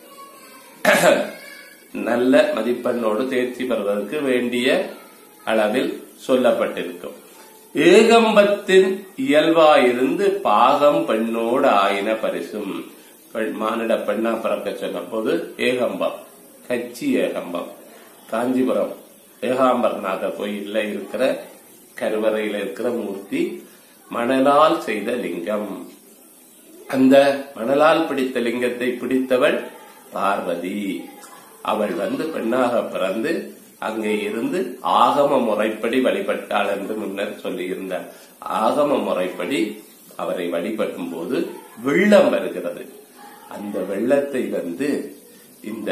நல்ல மதிப்பெண்ணோடு தேர்ச்சி பெறுவதற்கு வேண்டிய அளவில் சொல்லப்பட்டிருக்கும் ஏகம்பத்தின் இயல்பாயிருந்து பாகம் பெண்ணோடு ஆயின பரிசும் பெண் மானிட பெண்ணா பிறக்க சொன்ன போது ஏகம்பம் கச்சி ஏகம்பம் காஞ்சிபுரம் ஏகாம்பரநாதர் கோயில்ல இருக்கிற கருவறையில இருக்கிற மூர்த்தி மணலால் செய்த லிங்கம் அந்த மணலால் பிடித்த லிங்கத்தை பிடித்தவள் பார்வதி அவள் வந்து பெண்ணாக பிறந்து அங்கே இருந்து ஆகம முறைப்படி வழிபட்டாள் என்று முன்னர் சொல்லியிருந்தார் ஆகம முறைப்படி அவரை வழிபடும் போது வெள்ளம் வருகிறது அந்த வெள்ளத்தை வந்து இந்த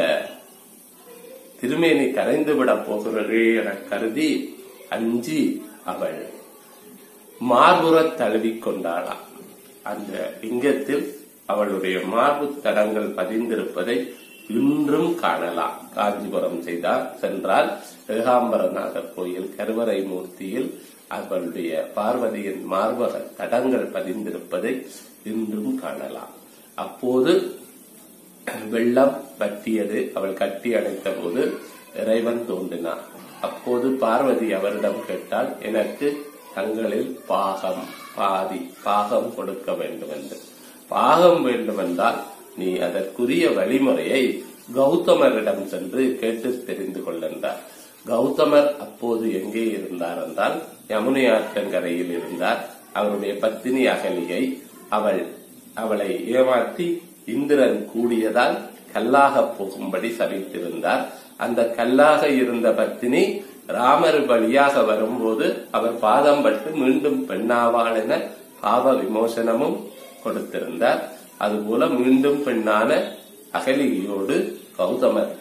திருமேனி கரைந்து விட போகிறதே என கருதி அஞ்சி அவள் மார்புறத் தழுவிக் கொண்டாளாம் அந்த லிங்கத்தில் அவளுடைய மார்பு தடங்கள் பதிந்திருப்பதை இன்றும் காணலாம் காஞ்சிபுரம் செய்தார் சென்றால் ஏகாம்பரநாதர் கோயில் கருவறை மூர்த்தியில் அவளுடைய பார்வதியின் மார்பக தடங்கள் பதிந்திருப்பதை இன்றும் காணலாம் அப்போது வெள்ளம் வற்றியது அவள் கட்டி அடைத்த போது இறைவன் தோன்றினார் அப்போது பார்வதி அவரிடம் கேட்டால் எனக்கு தங்களில் பாகம் பாதி பாகம் கொடுக்க வேண்டும் என்று பாகம் வேண்டுமென்றால் நீ அதற்குரிய வழிமுறையை கௌதமரிடம் சென்று கேட்டு தெரிந்து கொள்ளென்றார் கௌதமர் அப்போது எங்கே இருந்தார் என்றால் யமுனை ஆற்றங்கரையில் இருந்தார் அவருடைய பத்தினி அகலியை அவள் அவளை ஏமாற்றி இந்திரன் கூடியதால் கல்லாக போகும்படி சபித்திருந்தார் அந்த கல்லாக இருந்த பத்தினி ராமர் வழியாக வரும்போது அவர் பாதம் பட்டு மீண்டும் பெண்ணாவாள் என பாவ விமோசனமும் கொடுத்திருந்தார் அதுபோல மீண்டும் பெண்ணான அகலியோடு கௌதமர்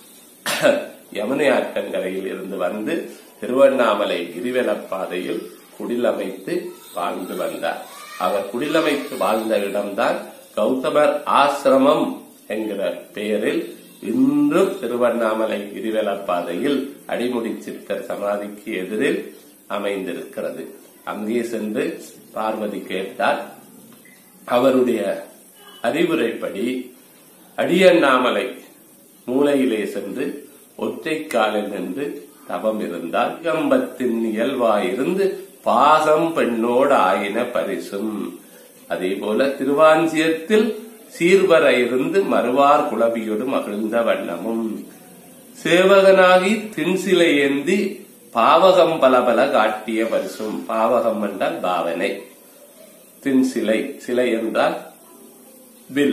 யமுனை ஆற்றங்கரையில் இருந்து வந்து திருவண்ணாமலை கிரிவலப்பாதையில் குடிலமைத்து வாழ்ந்து வந்தார் அவர் குடிலமைத்து வாழ்ந்த இடம்தான் கௌதமர் ஆசிரமம் என்கிற பெயரில் இன்றும் திருவண்ணாமலை கிரிவலப்பாதையில் அடிமுடி சித்தர் சமாதிக்கு எதிரில் அமைந்திருக்கிறது அங்கே சென்று பார்வதி கேட்டார் அவருடைய அறிவுரைப்படி அடியண்ணாமலை மூலையிலே சென்று ஒற்றை காலில் நின்று தவம் இருந்தால் கம்பத்தின் இயல்பாயிருந்து பாகம் பெண்ணோடு ஆயின பரிசும் அதே போல திருவாஞ்சியத்தில் சீர்வர இருந்து மறுவார் குளவியோடு மகிழ்ந்த வண்ணமும் சேவகனாகி தின்சிலை ஏந்தி பாவகம் பல பல காட்டிய பரிசும் பாவகம் என்றால் பாவனை தின்சிலை சிலை என்றால் வில்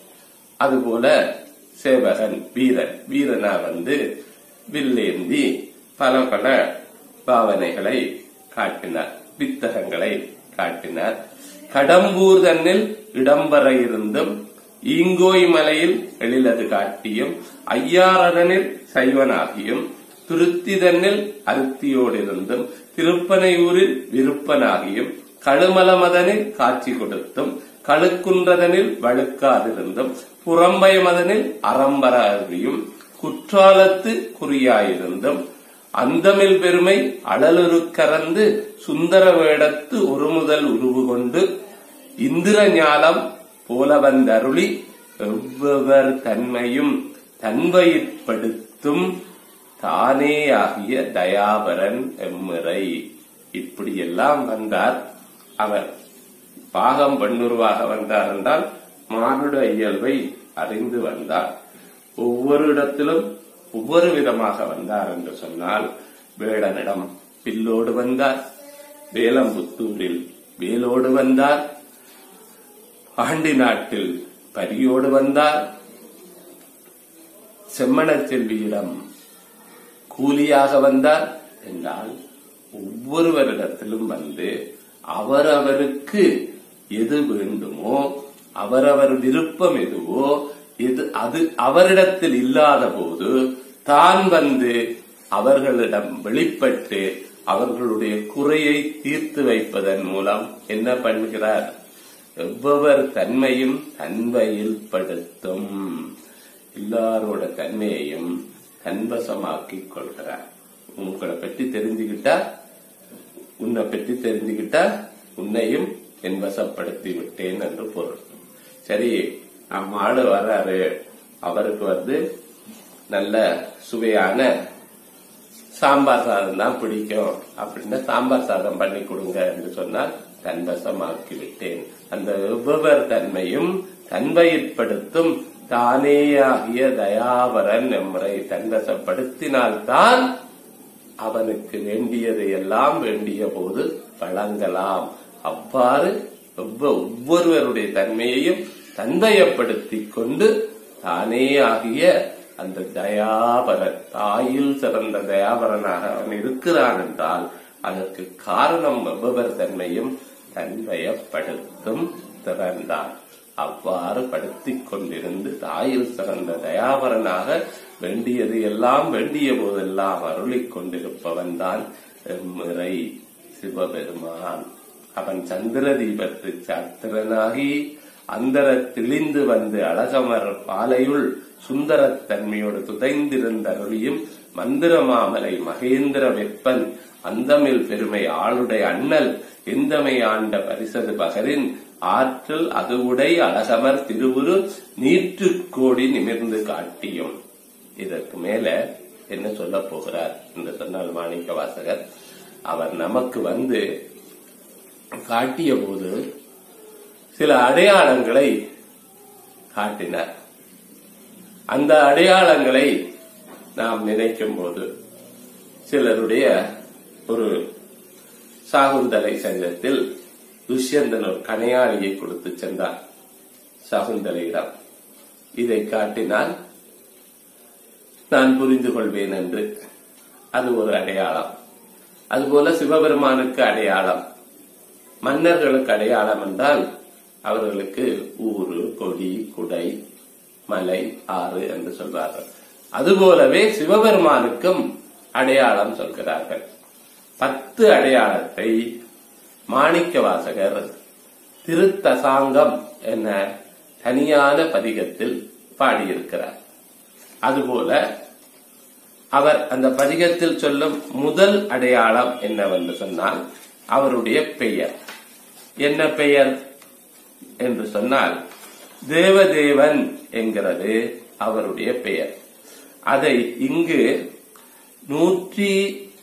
அதுபோல சேவகன் வீரன் வீரனா வந்து வில்லேந்தி பல பல பாவனைகளை காட்டினார் வித்தகங்களை காட்டினார் கடம்பூர் தன்னில் இடம்பெற இருந்தும் ஈங்கோய் மலையில் எழிலது காட்டியும் ஐயாரதனில் சைவனாகியும் துருத்தி தன்னில் அருத்தியோடிருந்தும் திருப்பனையூரில் விருப்பனாகியும் கழுமலமதனில் காட்சி கொடுத்தும் கழுக்குன்றதனில் வழுக்காதிருந்தும் புறம்பய மதனில் அறம்பர அருவியும் குற்றாலத்து குறியாயிருந்தும் அந்தமில் பெருமை அழலுரு கறந்து சுந்தர வேடத்து ஒரு முதல் உருவு கொண்டு இந்திர ஞாலம் போல வந்தருளி எவ்வவர் தன்மையும் தன்வயிற்படுத்தும் தானே ஆகிய தயாபரன் எம்முறை இப்படியெல்லாம் வந்தார் அவர் பாகம் பெண்ணுருவாக வந்தார் என்றால் மானுட இயல்பை அறிந்து வந்தார் ஒவ்வொரு இடத்திலும் ஒவ்வொரு விதமாக வந்தார் என்று சொன்னால் வேடனிடம் பில்லோடு வந்தார் வேலம்புத்தூரில் வேலோடு வந்தார் ஆண்டி நாட்டில் பரியோடு வந்தார் செம்மணச் செல்வியிடம் கூலியாக வந்தார் என்றால் ஒவ்வொருவரிடத்திலும் வந்து அவரவருக்கு எது வேண்டுமோ அவரவர் விருப்பம் எதுவோ எது அது அவரிடத்தில் இல்லாத போது தான் வந்து அவர்களிடம் வெளிப்பட்டு அவர்களுடைய குறையை தீர்த்து வைப்பதன் மூலம் என்ன பண்ணுகிறார் எவ்வொரு தன்மையும் தன்மையில் படுத்தும் எல்லாரோட தன்மையையும் தன்வசமாக்கிக் கொள்கிறார் உங்களை பற்றி தெரிஞ்சுக்கிட்டா உன்னை பற்றி தெரிஞ்சுக்கிட்டா உன்னையும் என் வசப்படுத்தி விட்டேன் என்று பொருள் சரி நம்ம ஆளு வர்றாரு அவருக்கு வந்து நல்ல சுவையான சாம்பார் சாதம் தான் பிடிக்கும் அப்படின்னா சாம்பார் சாதம் பண்ணி கொடுங்க என்று சொன்னால் தன்வசமாக்கி விட்டேன் அந்த வெவ்வேறு தன்மையும் தன்வயற்படுத்தும் தானேயாகிய தயாவரன் எம்முறை தன்வசப்படுத்தினால்தான் அவனுக்கு வேண்டியதை எல்லாம் வேண்டிய போது வழங்கலாம் அவ்வாறு ஒவ்வொ- ஒவ்வொருவருடைய தன்மையையும் தன்வயப்படுத்திக் கொண்டு தானே ஆகிய அந்த தயாபரன் தாயில் சிறந்த தயாபரனாக அவன் இருக்கிறான் என்றால் அதற்கு காரணம் வெவ்வேறு தன்மையும் தன்வயப்படுத்தும் திறந்தான் அவ்வாறு படுத்திக் கொண்டிருந்து தாயில் சிறந்த தயாபரனாக வேண்டியது எல்லாம் வேண்டிய போதெல்லாம் அருளிக் கொண்டிருப்பவன் தான் எம்மிறை சிவபெருமான் அவன் சந்திர தீபத்து சாத்திரனாகி அந்தர தெளிந்து வந்து அழகமர் பாலையுள் சுந்தரத் தன்மையோடு துதைந்திருந்த அருளியும் மந்திரமாமலை மகேந்திர வெப்பன் அந்தமில் பெருமை ஆளுடைய அண்ணல் எந்தமை ஆண்ட பரிசது பகரின் ஆற்றல் அதுவுடை அழகமர் திருவுரு நீற்றுக் கோடி நிமிர்ந்து காட்டியும் இதற்கு மேல என்ன சொல்ல போகிறார் என்று சொன்னால் மாணிக்க வாசகர் அவர் நமக்கு வந்து காட்டிய போது சில அடையாளங்களை காட்டினார் அந்த அடையாளங்களை நாம் நினைக்கும் போது சிலருடைய ஒரு சாகுந்தலை சங்கத்தில் துஷ்யந்தன் ஒரு கணையாளியை கொடுத்து சென்றார் சகுந்தலையிடம் இதை காட்டினால் நான் புரிந்து கொள்வேன் என்று அது ஒரு அடையாளம் அதுபோல சிவபெருமானுக்கு அடையாளம் மன்னர்களுக்கு அடையாளம் என்றால் அவர்களுக்கு ஊரு கொடி குடை மலை ஆறு என்று சொல்வார்கள் அதுபோலவே சிவபெருமானுக்கும் அடையாளம் சொல்கிறார்கள் பத்து அடையாளத்தை மாணிக்க வாசகர் திருத்தசாங்கம் என தனியான பதிகத்தில் பாடியிருக்கிறார் அதுபோல அவர் அந்த பதிகத்தில் சொல்லும் முதல் அடையாளம் என்னவென்று சொன்னால் அவருடைய பெயர் என்ன பெயர் என்று சொன்னால் தேவதேவன் என்கிறது அவருடைய பெயர் அதை இங்கு நூற்றி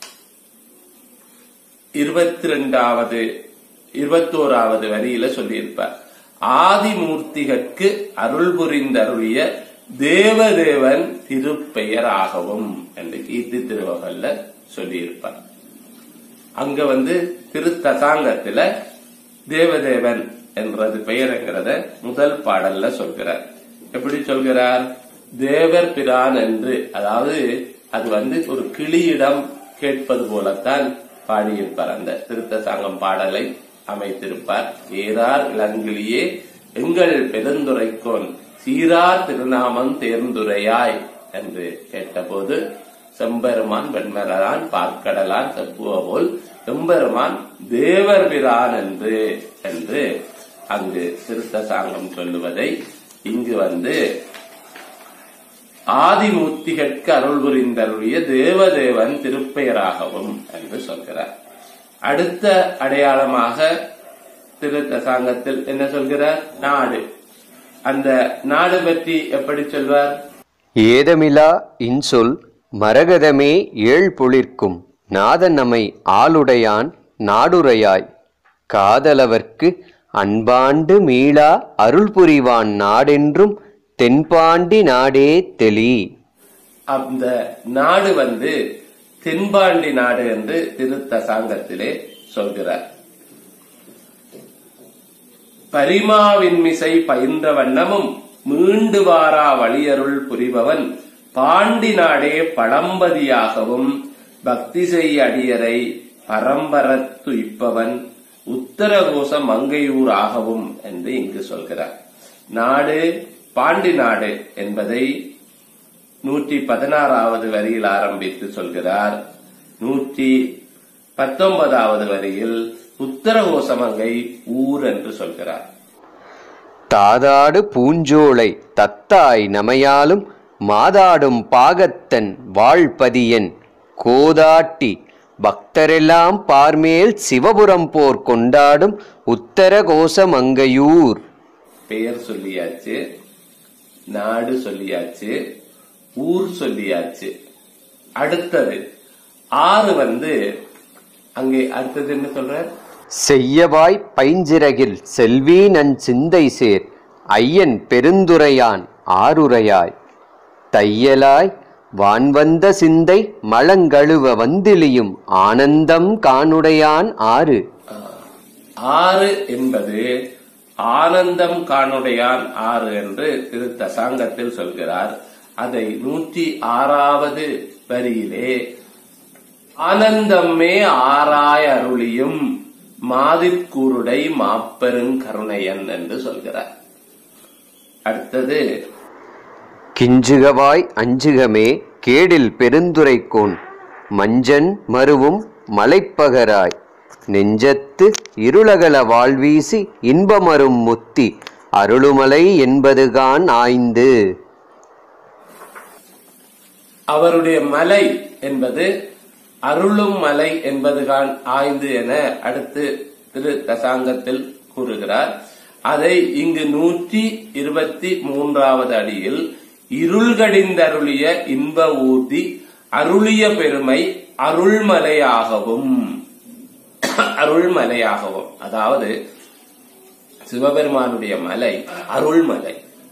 இருபத்தி ரெண்டாவது இருபத்தோராவது வரியில சொல்லியிருப்பார் ஆதிமூர்த்திகற்கு அருள் புரிந்தருளிய தேவதேவன் திருப்பெயராகவும் என்று கீர்த்தி திருவகல்ல சொல்லியிருப்பார் அங்க வந்து திருத்தசாங்கத்துல தேவதேவன் என்றது பெயருங்கிறத முதல் பாடல்ல சொல்கிறார் எப்படி சொல்கிறார் தேவர் பிரான் என்று அதாவது அது வந்து ஒரு கிளியிடம் கேட்பது போலத்தான் பாடியிருப்பார் அந்த திருத்த சாங்கம் பாடலை அமைத்திருப்பார் ஏறார் இளங்கிளியே எங்கள் பெருந்துரைக்கோன் சீரார் திருநாமம் தேர்ந்துரையாய் என்று கேட்டபோது செம்பெருமான் வெண்மரான் பார்க்கடலான் செப்புவ போல் எம்பெருமான் தேவர் பிரான் என்று என்று அங்கு திருத்த சாங்கம் சொல்லுவதை இங்கு வந்து ஆதிமூர்த்திகற்கு அருள் புரிந்தருளிய தேவதேவன் திருப்பெயராகவும் என்று சொல்கிறார் அடுத்த அடையாளமாக திருத்த சாங்கத்தில் என்ன சொல்கிறார் நாடு அந்த நாடு பற்றி எப்படி சொல்வார் ஏதமிலா இன்சொல் மரகதமே ஏழ் பொழிர்க்கும் நாதநமை ஆளுடையான் நாடுரையாய் காதலவர்க்கு அன்பாண்டு மீளா அருள் புரிவான் நாடென்றும் தென்பாண்டி நாடே தெளி அந்த நாடு வந்து தென்பாண்டி நாடு என்று திருத்த சாங்கத்திலே சொல்கிறார் பரிமாவின்மிசை பயின்ற வண்ணமும் மீண்டு வாரா வழியருள் புரிபவன் பாண்டி நாடே பழம்பதியாகவும் பக்தி செய் அடியரை பரம்பரத்து இப்பவன் உத்தரகோச மங்கையூர் ஆகவும் என்று இங்கு சொல்கிறார் நாடு பாண்டி நாடு என்பதை நூற்றி பதினாறாவது வரியில் ஆரம்பித்து சொல்கிறார் நூற்றி பத்தொன்பதாவது வரியில் உத்தரகோசமங்கை ஊர் என்று சொல்கிறார் தாதாடு பூஞ்சோலை தத்தாய் நமையாலும் மாதாடும் பாகத்தன் வாழ்பதியன் கோதாட்டி பக்தரெல்லாம் பார்மேல் சிவபுரம் போர் கொண்டாடும் உத்தர கோசமங்கையூர் பெயர் சொல்லியாச்சு நாடு சொல்லியாச்சு ஊர் சொல்லியாச்சு அடுத்தது ஆறு வந்து அங்கே அடுத்தது என்ன சொல்றார் செய்யவாய் பைஞ்சிறகில் செல்வி நன் சிந்தை சேர் ஐயன் பெருந்துரையான் ஆருரையாய் தையலாய் வான்வந்த சிந்தை மலங்கழுவ வந்திலியும் ஆனந்தம் காணுடையான் ஆறு ஆறு என்பது ஆனந்தம் காணுடையான் ஆறு என்று திரு தசாங்கத்தில் சொல்கிறார் அதை நூற்றி ஆறாவது வரியிலே ஆனந்தம்மே ஆராய் அருளியும் மாதிற்கூருடை மாப்பெருங்கருணையன் என்று சொல்கிறார் அடுத்தது கிஞ்சுகவாய் அஞ்சுகமே கேடில் பெருந்துரைக்கோன் மஞ்சன் மருவும் மலைப்பகராய் நெஞ்சத்து இருளகல வாழ்வீசி இன்பமரும் முத்தி அருளுமலை என்பதுகான் ஆய்ந்து அவருடைய மலை என்பது அருளும் மலை என்பதுதான் ஆய்ந்து என அடுத்து திரு தசாங்கத்தில் கூறுகிறார் அதை இங்கு நூற்றி இருபத்தி மூன்றாவது அடியில் இருள்கடிந்தருளிய இன்ப ஊர்தி அருளிய பெருமை அருள்மலையாகவும் அருள்மலையாகவும் அதாவது சிவபெருமானுடைய மலை அருள்மலை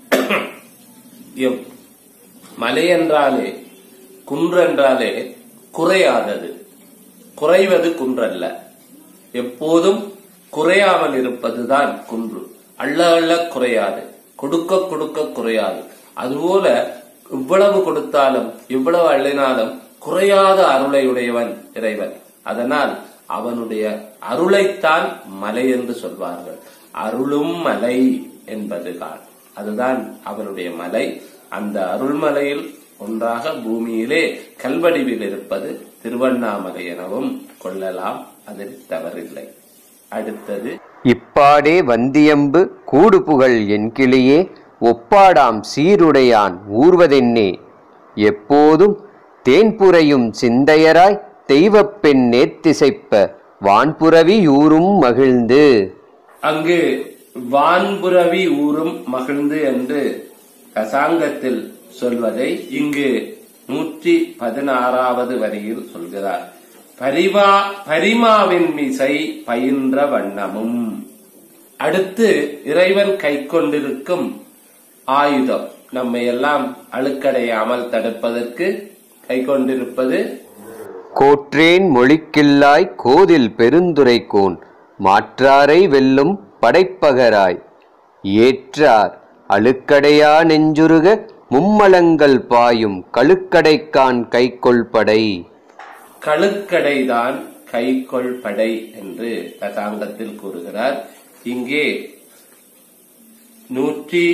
எப்- மலை என்றாலே குன்று என்றாலே குறையாதது குறைவது குன்றல்ல எப்போதும் குறையாமல் இருப்பதுதான் குன்று அள்ள அள்ள குறையாது கொடுக்க கொடுக்க குறையாது அதுபோல இவ்வளவு கொடுத்தாலும் இவ்வளவு அள்ளினாலும் குறையாத அருளை உடையவன் இறைவன் அதனால் அவனுடைய அருளைத்தான் மலை என்று சொல்வார்கள் அருளும் மலை என்பதுதான் அதுதான் அவனுடைய மலை அந்த அருள்மலையில் ஒன்றாக பூமியிலே கல்வடிவில் இருப்பது திருவண்ணாமலை எனவும் கொள்ளலாம் அதில் தவறில்லை அடுத்தது இப்பாடே வந்தியம்பு கூடு புகழ் என் கிளியே ஒப்பாடாம் சீருடையான் ஊர்வதென்னே எப்போதும் தேன்புரையும் சிந்தையராய் தெய்வப் பெண் நேர்த்திசைப்ப வான்புரவி யூரும் மகிழ்ந்து அங்கு வான்புரவி ஊரும் மகிழ்ந்து என்று கசாங்கத்தில் சொல்வதை இங்கு நூற்றி பதினாறாவது வரியில் சொல்கிறார் பரிவா பரிமாவின் மிசை பயின்ற வண்ணமும் அடுத்து இறைவன் கை கொண்டிருக்கும் ஆயுதம் நம்மை எல்லாம் அழுக்கடையாமல் தடுப்பதற்கு கை கொண்டிருப்பது கோற்றேன் மொழிக்கில்லாய் கோதில் பெருந்துரைக்கோன் மாற்றாரை வெல்லும் படைப்பகராய் ஏற்றார் அழுக்கடையா நெஞ்சுருக மும்மலங்கள் பாயும் கழுக்கடைக்கான் கைக்கொள் படை கழுக்கடைதான் கைக்கொள் படை என்று தசாங்கத்தில் கூறுகிறார் இங்கே நூற்றி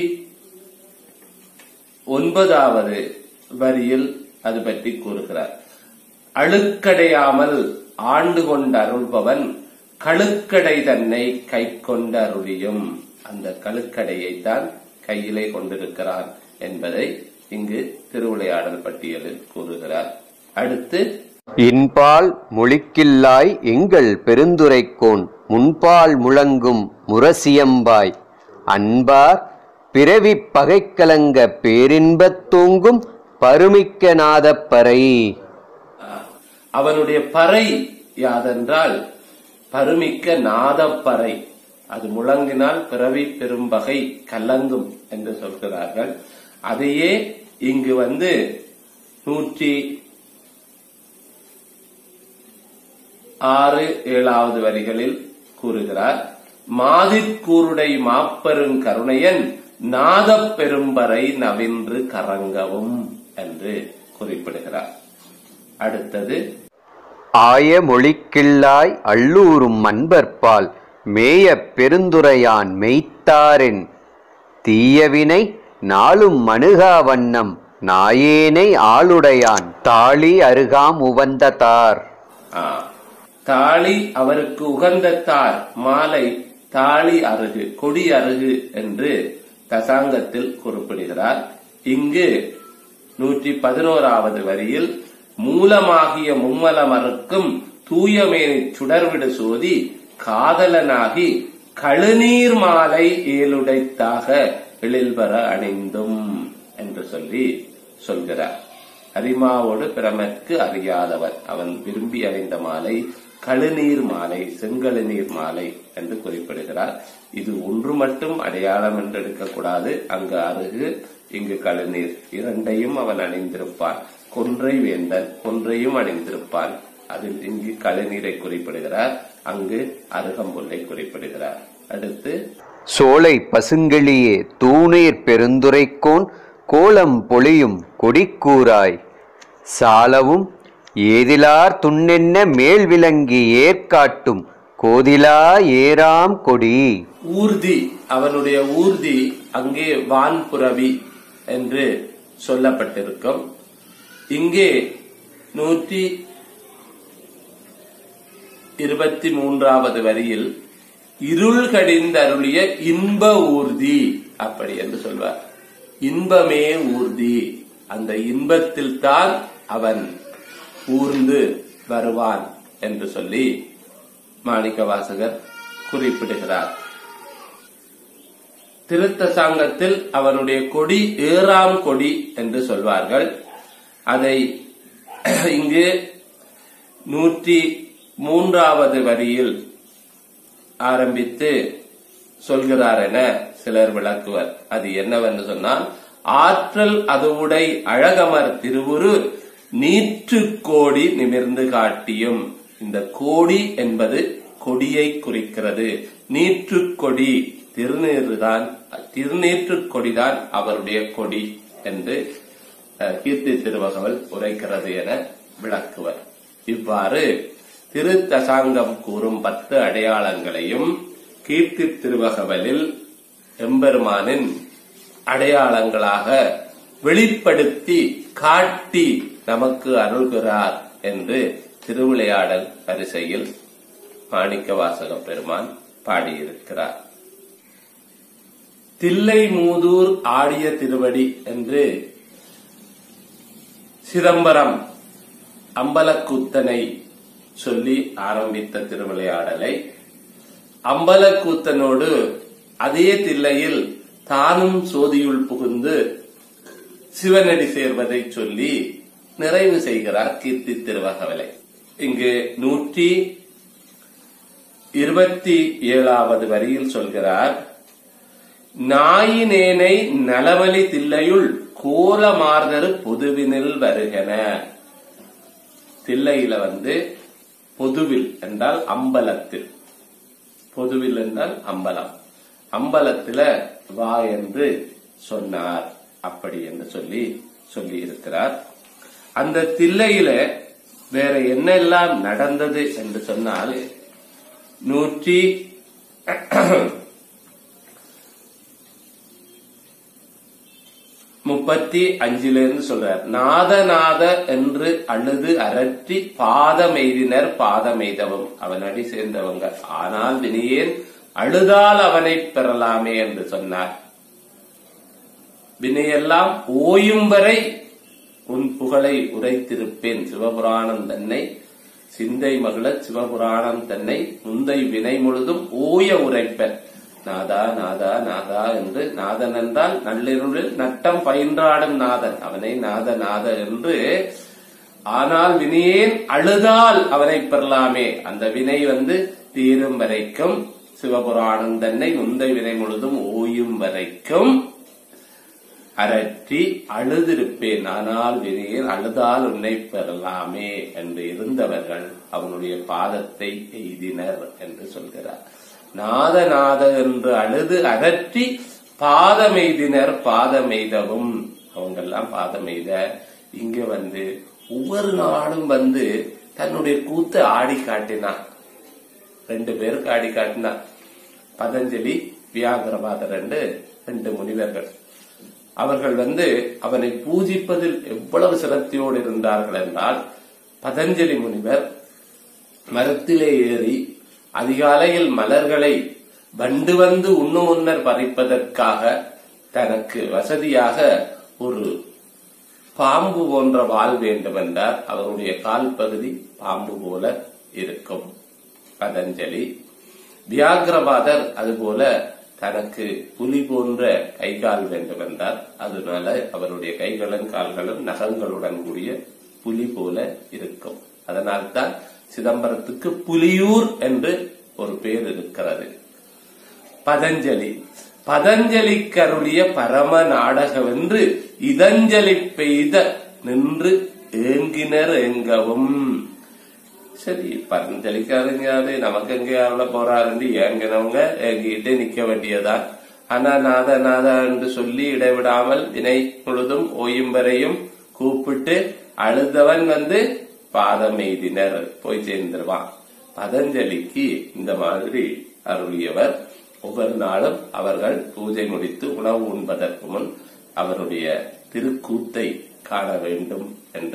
ஒன்பதாவது வரியில் அது பற்றி கூறுகிறார் அழுக்கடையாமல் ஆண்டு கொண்டு அருள்பவன் கழுக்கடை தன்னை கை கொண்டு அருளியும் அந்த கழுக்கடையைத்தான் கையிலே கொண்டிருக்கிறான் என்பதை இங்கு திருவிளையாடல் பட்டியலில் கூறுகிறார் அடுத்து இன்பால் மொழிக்கில்லாய் எங்கள் பெருந்துரைக்கோன் முன்பால் முழங்கும் முரசியம்பாய் அன்பார் பிறவி பகைக்கலங்க பேரின்பத் தூங்கும் பருமிக்க நாதப்பறை அவனுடைய பறை யாதென்றால் பருமிக்க நாதப்பறை அது முழங்கினால் பிறவி பெரும்பகை கலங்கும் என்று சொல்கிறார்கள் அதையே இங்கு வந்து நூற்றி ஆறு ஏழாவது வரிகளில் கூறுகிறார் மாதிற்கூருடை மாப்பெரும் கருணையன் நாதப் பெரும்பறை நவின்று கரங்கவும் என்று குறிப்பிடுகிறார் அடுத்தது ஆய மொழிக்கில்லாய் அள்ளூரும் அன்பர்பால் மேயப் பெருந்துரையான் மெய்த்தாரென் தீயவினை நாளும் மணுகா வண்ணம் நாயேனை ஆளுடையான் தாளி அருகாம் உவந்ததார் ஆ. தாளி அவருக்கு உகந்த தார் மாலை தாளி அருகு கொடி அருகு என்று தசாங்கத்தில் குறிப்பிடுகிறார் இங்கு நூற்றி பதினோராவது வரியில் மூலமாகிய மும்மலமறுக்கும் தூயமேனி சுடர்விடு சோதி காதலனாகி கழுநீர் மாலை ஏழுடைத்தாக எழில்பெற அணிந்தும் என்று சொல்லி சொல்கிறார் அரிமாவோடு பிரமற்கு அறியாதவன் அவன் விரும்பி அறிந்த மாலை கழுநீர் மாலை செங்கழுநீர் மாலை என்று குறிப்பிடுகிறார் இது ஒன்று மட்டும் அடையாளம் என்று எடுக்கக்கூடாது அங்கு அருகு இங்கு கழுநீர் இரண்டையும் அவன் அணிந்திருப்பான் கொன்றை வேந்தன் கொன்றையும் அணிந்திருப்பான் அதில் இங்கு கழுநீரை குறிப்பிடுகிறார் அங்கு அருகம்புல்லை குறிப்பிடுகிறார் அடுத்து சோலை பசுங்கிளியே தூணீர் பெருந்துரைக்கோன் கோலம் பொழியும் கொடிக்கூறாய் சாலவும் ஏதிலார் துண்ணென்ன மேல் விளங்கி ஏற்காட்டும் கோதிலா ஏராம் கொடி ஊர்தி அவனுடைய ஊர்தி அங்கே வான்புரவி என்று சொல்லப்பட்டிருக்கும் இங்கே நூற்றி இருபத்தி மூன்றாவது வரியில் இருள் கடிந்தருளிய இன்ப ஊர்தி அப்படி என்று சொல்வார் இன்பமே ஊர்தி அந்த இன்பத்தில் தான் அவன் ஊர்ந்து வருவான் என்று சொல்லி மாணிக்க வாசகர் குறிப்பிடுகிறார் திருத்த சாங்கத்தில் அவனுடைய கொடி ஏறாம் கொடி என்று சொல்வார்கள் அதை இங்கு நூற்றி மூன்றாவது வரியில் ஆரம்பித்து சொல்கிறார் என சிலர் விளக்குவர் அது என்னவென்று சொன்னால் ஆற்றல் அதுவுடை அழகமர் திருவுரு நீற்று கோடி நிமிர்ந்து காட்டியும் இந்த கோடி என்பது கொடியை குறிக்கிறது நீற்று கொடி திருநீறுதான் திருநீற்று கொடிதான் அவருடைய கொடி என்று அஹ், கீர்த்தி திருவகவல் உரைக்கிறது என விளக்குவர் இவ்வாறு திருத்தசாங்கம் கூறும் பத்து அடையாளங்களையும் கீர்த்தி திருவகவலில் எம்பெருமானின் அடையாளங்களாக வெளிப்படுத்தி காட்டி நமக்கு அருள்கிறார் என்று திருவிளையாடல் வரிசையில் மாணிக்க வாசக பெருமான் பாடியிருக்கிறார் தில்லை மூதூர் ஆடிய திருவடி என்று சிதம்பரம் அம்பலக்கூத்தனை சொல்லி ஆரம்பித்த திருவிளையாடலை அம்பலக்கூத்தனோடு அதே தில்லையில் தானும் சோதியுள் புகுந்து சிவனடி சேர்வதை சொல்லி நிறைவு செய்கிறார் கீர்த்தி திருவகவலை இங்கு நூற்றி இருபத்தி ஏழாவது வரியில் சொல்கிறார் நாயினேனை நலவலி தில்லையுள் கோலமார்தரு பொதுவினில் வருகன தில்லையில வந்து பொதுவில் என்றால் அம்பலத்தில் பொதுவில் என்றால் அம்பலம் அம்பலத்துல வா என்று சொன்னார் அப்படி என்று சொல்லி சொல்லி இருக்கிறார் அந்த தில்லையில வேற என்னெல்லாம் நடந்தது என்று சொன்னால் நூற்றி முப்பத்தி அஞ்சிலிருந்து சொல்றார் நாதநாத என்று அழுது அரற்றி பாதமெய்தினர் பாதமெய்தவும் அவன் அடி சேர்ந்தவங்க ஆனால் வினியேன் அழுதால் அவனை பெறலாமே என்று சொன்னார் வினையெல்லாம் ஓயும் வரை உன் புகழை உரைத்திருப்பேன் சிவபுராணம் தன்னை சிந்தை மகள சிவபுராணம் தன்னை முந்தை வினை முழுதும் ஓய உரைப்பன் நாதா நாதா நாதா என்று நாதன் என்றால் நள்ளிருளில் நட்டம் பயின்றாடும் நாதன் அவனை நாத நாத என்று ஆனால் வினையேன் அழுதால் அவனை பெறலாமே அந்த வினை வந்து தீரும் வரைக்கும் சிவபுராணம் தன்னை முந்தை வினை முழுதும் ஓயும் வரைக்கும் அரற்றி அழுதிருப்பேன் ஆனால் வினையில் அழுதால் உன்னை பெறலாமே என்று இருந்தவர்கள் அவனுடைய பாதத்தை எய்தினர் என்று சொல்கிறார் நாத நாத என்று அழுது அரற்றி பாதமெய்தினர் பாதமெய்தவும் அவங்கெல்லாம் பாதமெய்த இங்க வந்து ஒவ்வொரு நாளும் வந்து தன்னுடைய கூத்து ஆடி காட்டினான் ரெண்டு பேருக்கு ஆடி காட்டினான் பதஞ்சலி வியாகரபாதர் ரெண்டு ரெண்டு முனிவர்கள் அவர்கள் வந்து அவனை பூஜிப்பதில் எவ்வளவு சிரத்தையோடு இருந்தார்கள் என்றால் பதஞ்சலி முனிவர் மரத்திலே ஏறி அதிகாலையில் மலர்களை வண்டு வந்து உண்ணு முன்னர் பறிப்பதற்காக தனக்கு வசதியாக ஒரு பாம்பு போன்ற வால் வேண்டும் என்றார் அவருடைய கால் பகுதி பாம்பு போல இருக்கும் பதஞ்சலி வியாகிரபாதர் அதுபோல தனக்கு புலி போன்ற கை கால் வேண்டும் என்றார் அதனால அவருடைய கைகளும் கால்களும் நகங்களுடன் கூடிய புலி போல இருக்கும் அதனால்தான் சிதம்பரத்துக்கு புலியூர் என்று ஒரு பேர் இருக்கிறது பதஞ்சலி பதஞ்சலி கருளிய பரம நாடகம் என்று இதஞ்சலி பெய்த நின்று ஏங்கினர் எங்கவும் சரி பதஞ்சலிக்காரங்க நமக்கு எங்கேயாவது போறாருன்னு ஏங்கினவங்க ஏங்கிட்டு நிக்க வேண்டியதான் ஆனா நாத நாதா என்று சொல்லி இடைவிடாமல் வினை முழுதும் ஓயும் வரையும் கூப்பிட்டு அழுதவன் வந்து பாதம் எய்தினர் போய் சேர்ந்துருவான் பதஞ்சலிக்கு இந்த மாதிரி அருளியவர் ஒவ்வொரு நாளும் அவர்கள் பூஜை முடித்து உணவு உண்பதற்கு முன் அவருடைய திருக்கூத்தை காண வேண்டும் என்ற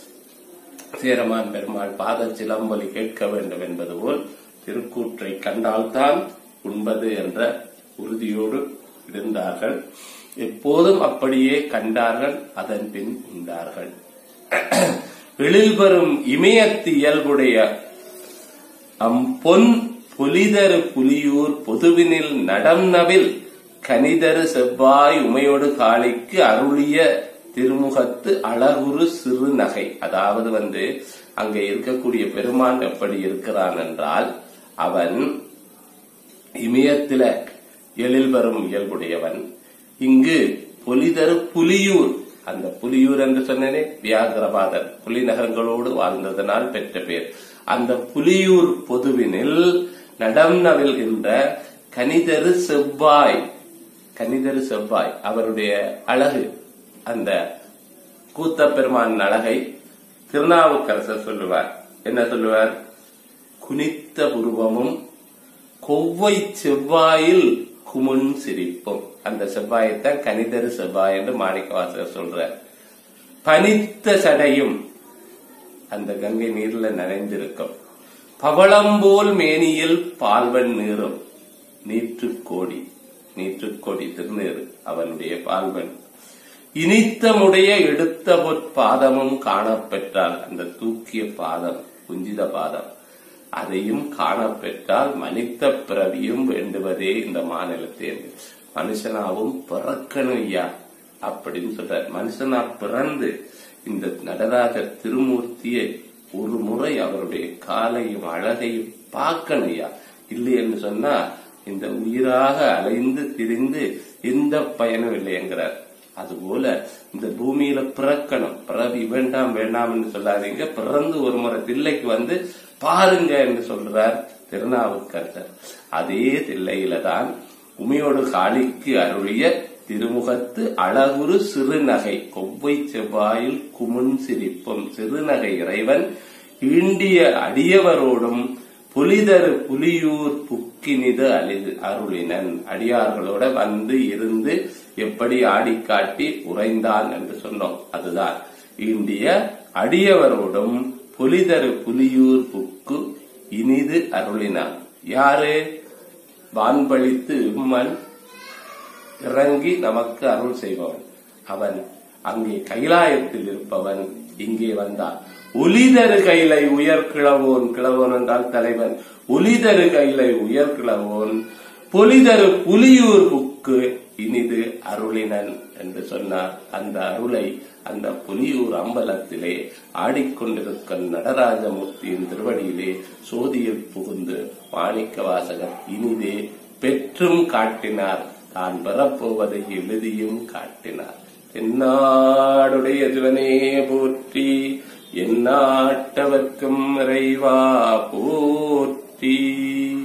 சேரமான் பெருமாள் பாத சிலம்பொலி கேட்க வேண்டும் என்பது போல் திருக்கூற்றை கண்டால்தான் உண்பது என்ற உறுதியோடு இருந்தார்கள் எப்போதும் அப்படியே கண்டார்கள் அதன் பின் உண்டார்கள் எழில் பெறும் இமயத்து இயல்புடைய அம் பொன் பொலிதரு புலியூர் பொதுவினில் நடம் நவில் கனிதரு செவ்வாய் உமையோடு காளிக்கு அருளிய திருமுகத்து அழகுரு சிறு நகை அதாவது வந்து அங்க இருக்கக்கூடிய பெருமான் எப்படி இருக்கிறான் என்றால் அவன் இமயத்தில எழில் வரும் இயல்புடையவன் இங்கு பொலிதரு புலியூர் அந்த புலியூர் என்று சொன்னேனே வியாகரபாதர் புலி நகரங்களோடு வாழ்ந்ததனால் பெற்ற பேர் அந்த புலியூர் பொதுவினில் நடம் நவில்கின்ற கனிதரு செவ்வாய் கனிதரு செவ்வாய் அவருடைய அழகு அந்த கூத்த பெருமான் அழகை திருநாவுக்கரசர் சொல்லுவார் என்ன சொல்லுவார் குனித்த புருவமும் கொவ்வை செவ்வாயில் குமுன் சிரிப்பும் அந்த செவ்வாயைத்தான் கனிதரு செவ்வாய் என்று மாணிக்கவாசகர் சொல்றார் பனித்த சடையும் அந்த கங்கை நீர்ல நனைந்திருக்கும் பவளம்போல் மேனியில் பால்வன் நீரும் நீற்றுக்கோடி நீற்றுக்கோடி திருநீறு அவனுடைய பால்வன் இனித்தமுடைய எடுத்த பொற்பாதமும் காணப்பெற்றால் அந்த தூக்கிய பாதம் குஞ்சித பாதம் அதையும் காணப்பெற்றால் மனித பிறவியும் வேண்டுவதே இந்த மாநிலத்தில் மனுஷனாவும் பிறக்கணும் ஐயா அப்படின்னு சொல்றார் மனுஷனா பிறந்து இந்த நடராஜர் திருமூர்த்தியை ஒரு முறை அவருடைய காலையும் அழகையும் பார்க்கணும் ஐயா இல்லைன்னு சொன்னா இந்த உயிராக அலைந்து திரிந்து எந்த பயனும் இல்லைங்கிறார் அதுபோல இந்த பூமியில பிறக்கணும் பிறவி வேண்டாம் வேண்டாம் என்று சொல்லாதீங்க பிறந்து ஒரு முறை தில்லைக்கு வந்து பாருங்க என்று சொல்றார் திருநாவுக்கரசர் அதே தில்லையில தான் உமையோடு காளிக்கு அருளிய திருமுகத்து அழகுரு சிறுநகை கொவ்வை செவ்வாயில் குமுன் சிரிப்பும் சிறுநகை இறைவன் ஈண்டிய அடியவரோடும் புலிதரு புலியூர் புக்கினிது அழிது அருளினன் அடியார்களோட வந்து இருந்து எப்படி ஆடி காட்டி உறைந்தான் என்று சொன்னோம் அதுதான் ஈண்டிய அடியவரோடும் புலிதரு புலியூர் புக்கு இனிது அருளினான் யாரு வான்பளித்து இம்மன் இறங்கி நமக்கு அருள் செய்பவன் அவன் அங்கே கைலாயத்தில் இருப்பவன் இங்கே வந்தான் ஒலிதரு கைலை உயர் கிழவோன் கிழவோன் என்றால் தலைவன் ஒலிதரு கைலை உயர் கிழவோன் பொலிதரு புலியூர் புக்கு இனிது அருளினன் என்று சொன்னார் அந்த அருளை அந்த புலியூர் அம்பலத்திலே ஆடிக்கொண்டிருக்கும் நடராஜமூர்த்தியின் திருவடியிலே சோதியில் புகுந்து மாணிக்க வாசகர் இனிதே பெற்றும் காட்டினார் தான் பெறப்போவதை எழுதியும் காட்டினார் தென்னாடுடைய சிவனே போற்றி எந்நாட்டவர்க்கும் இறைவா போற்றி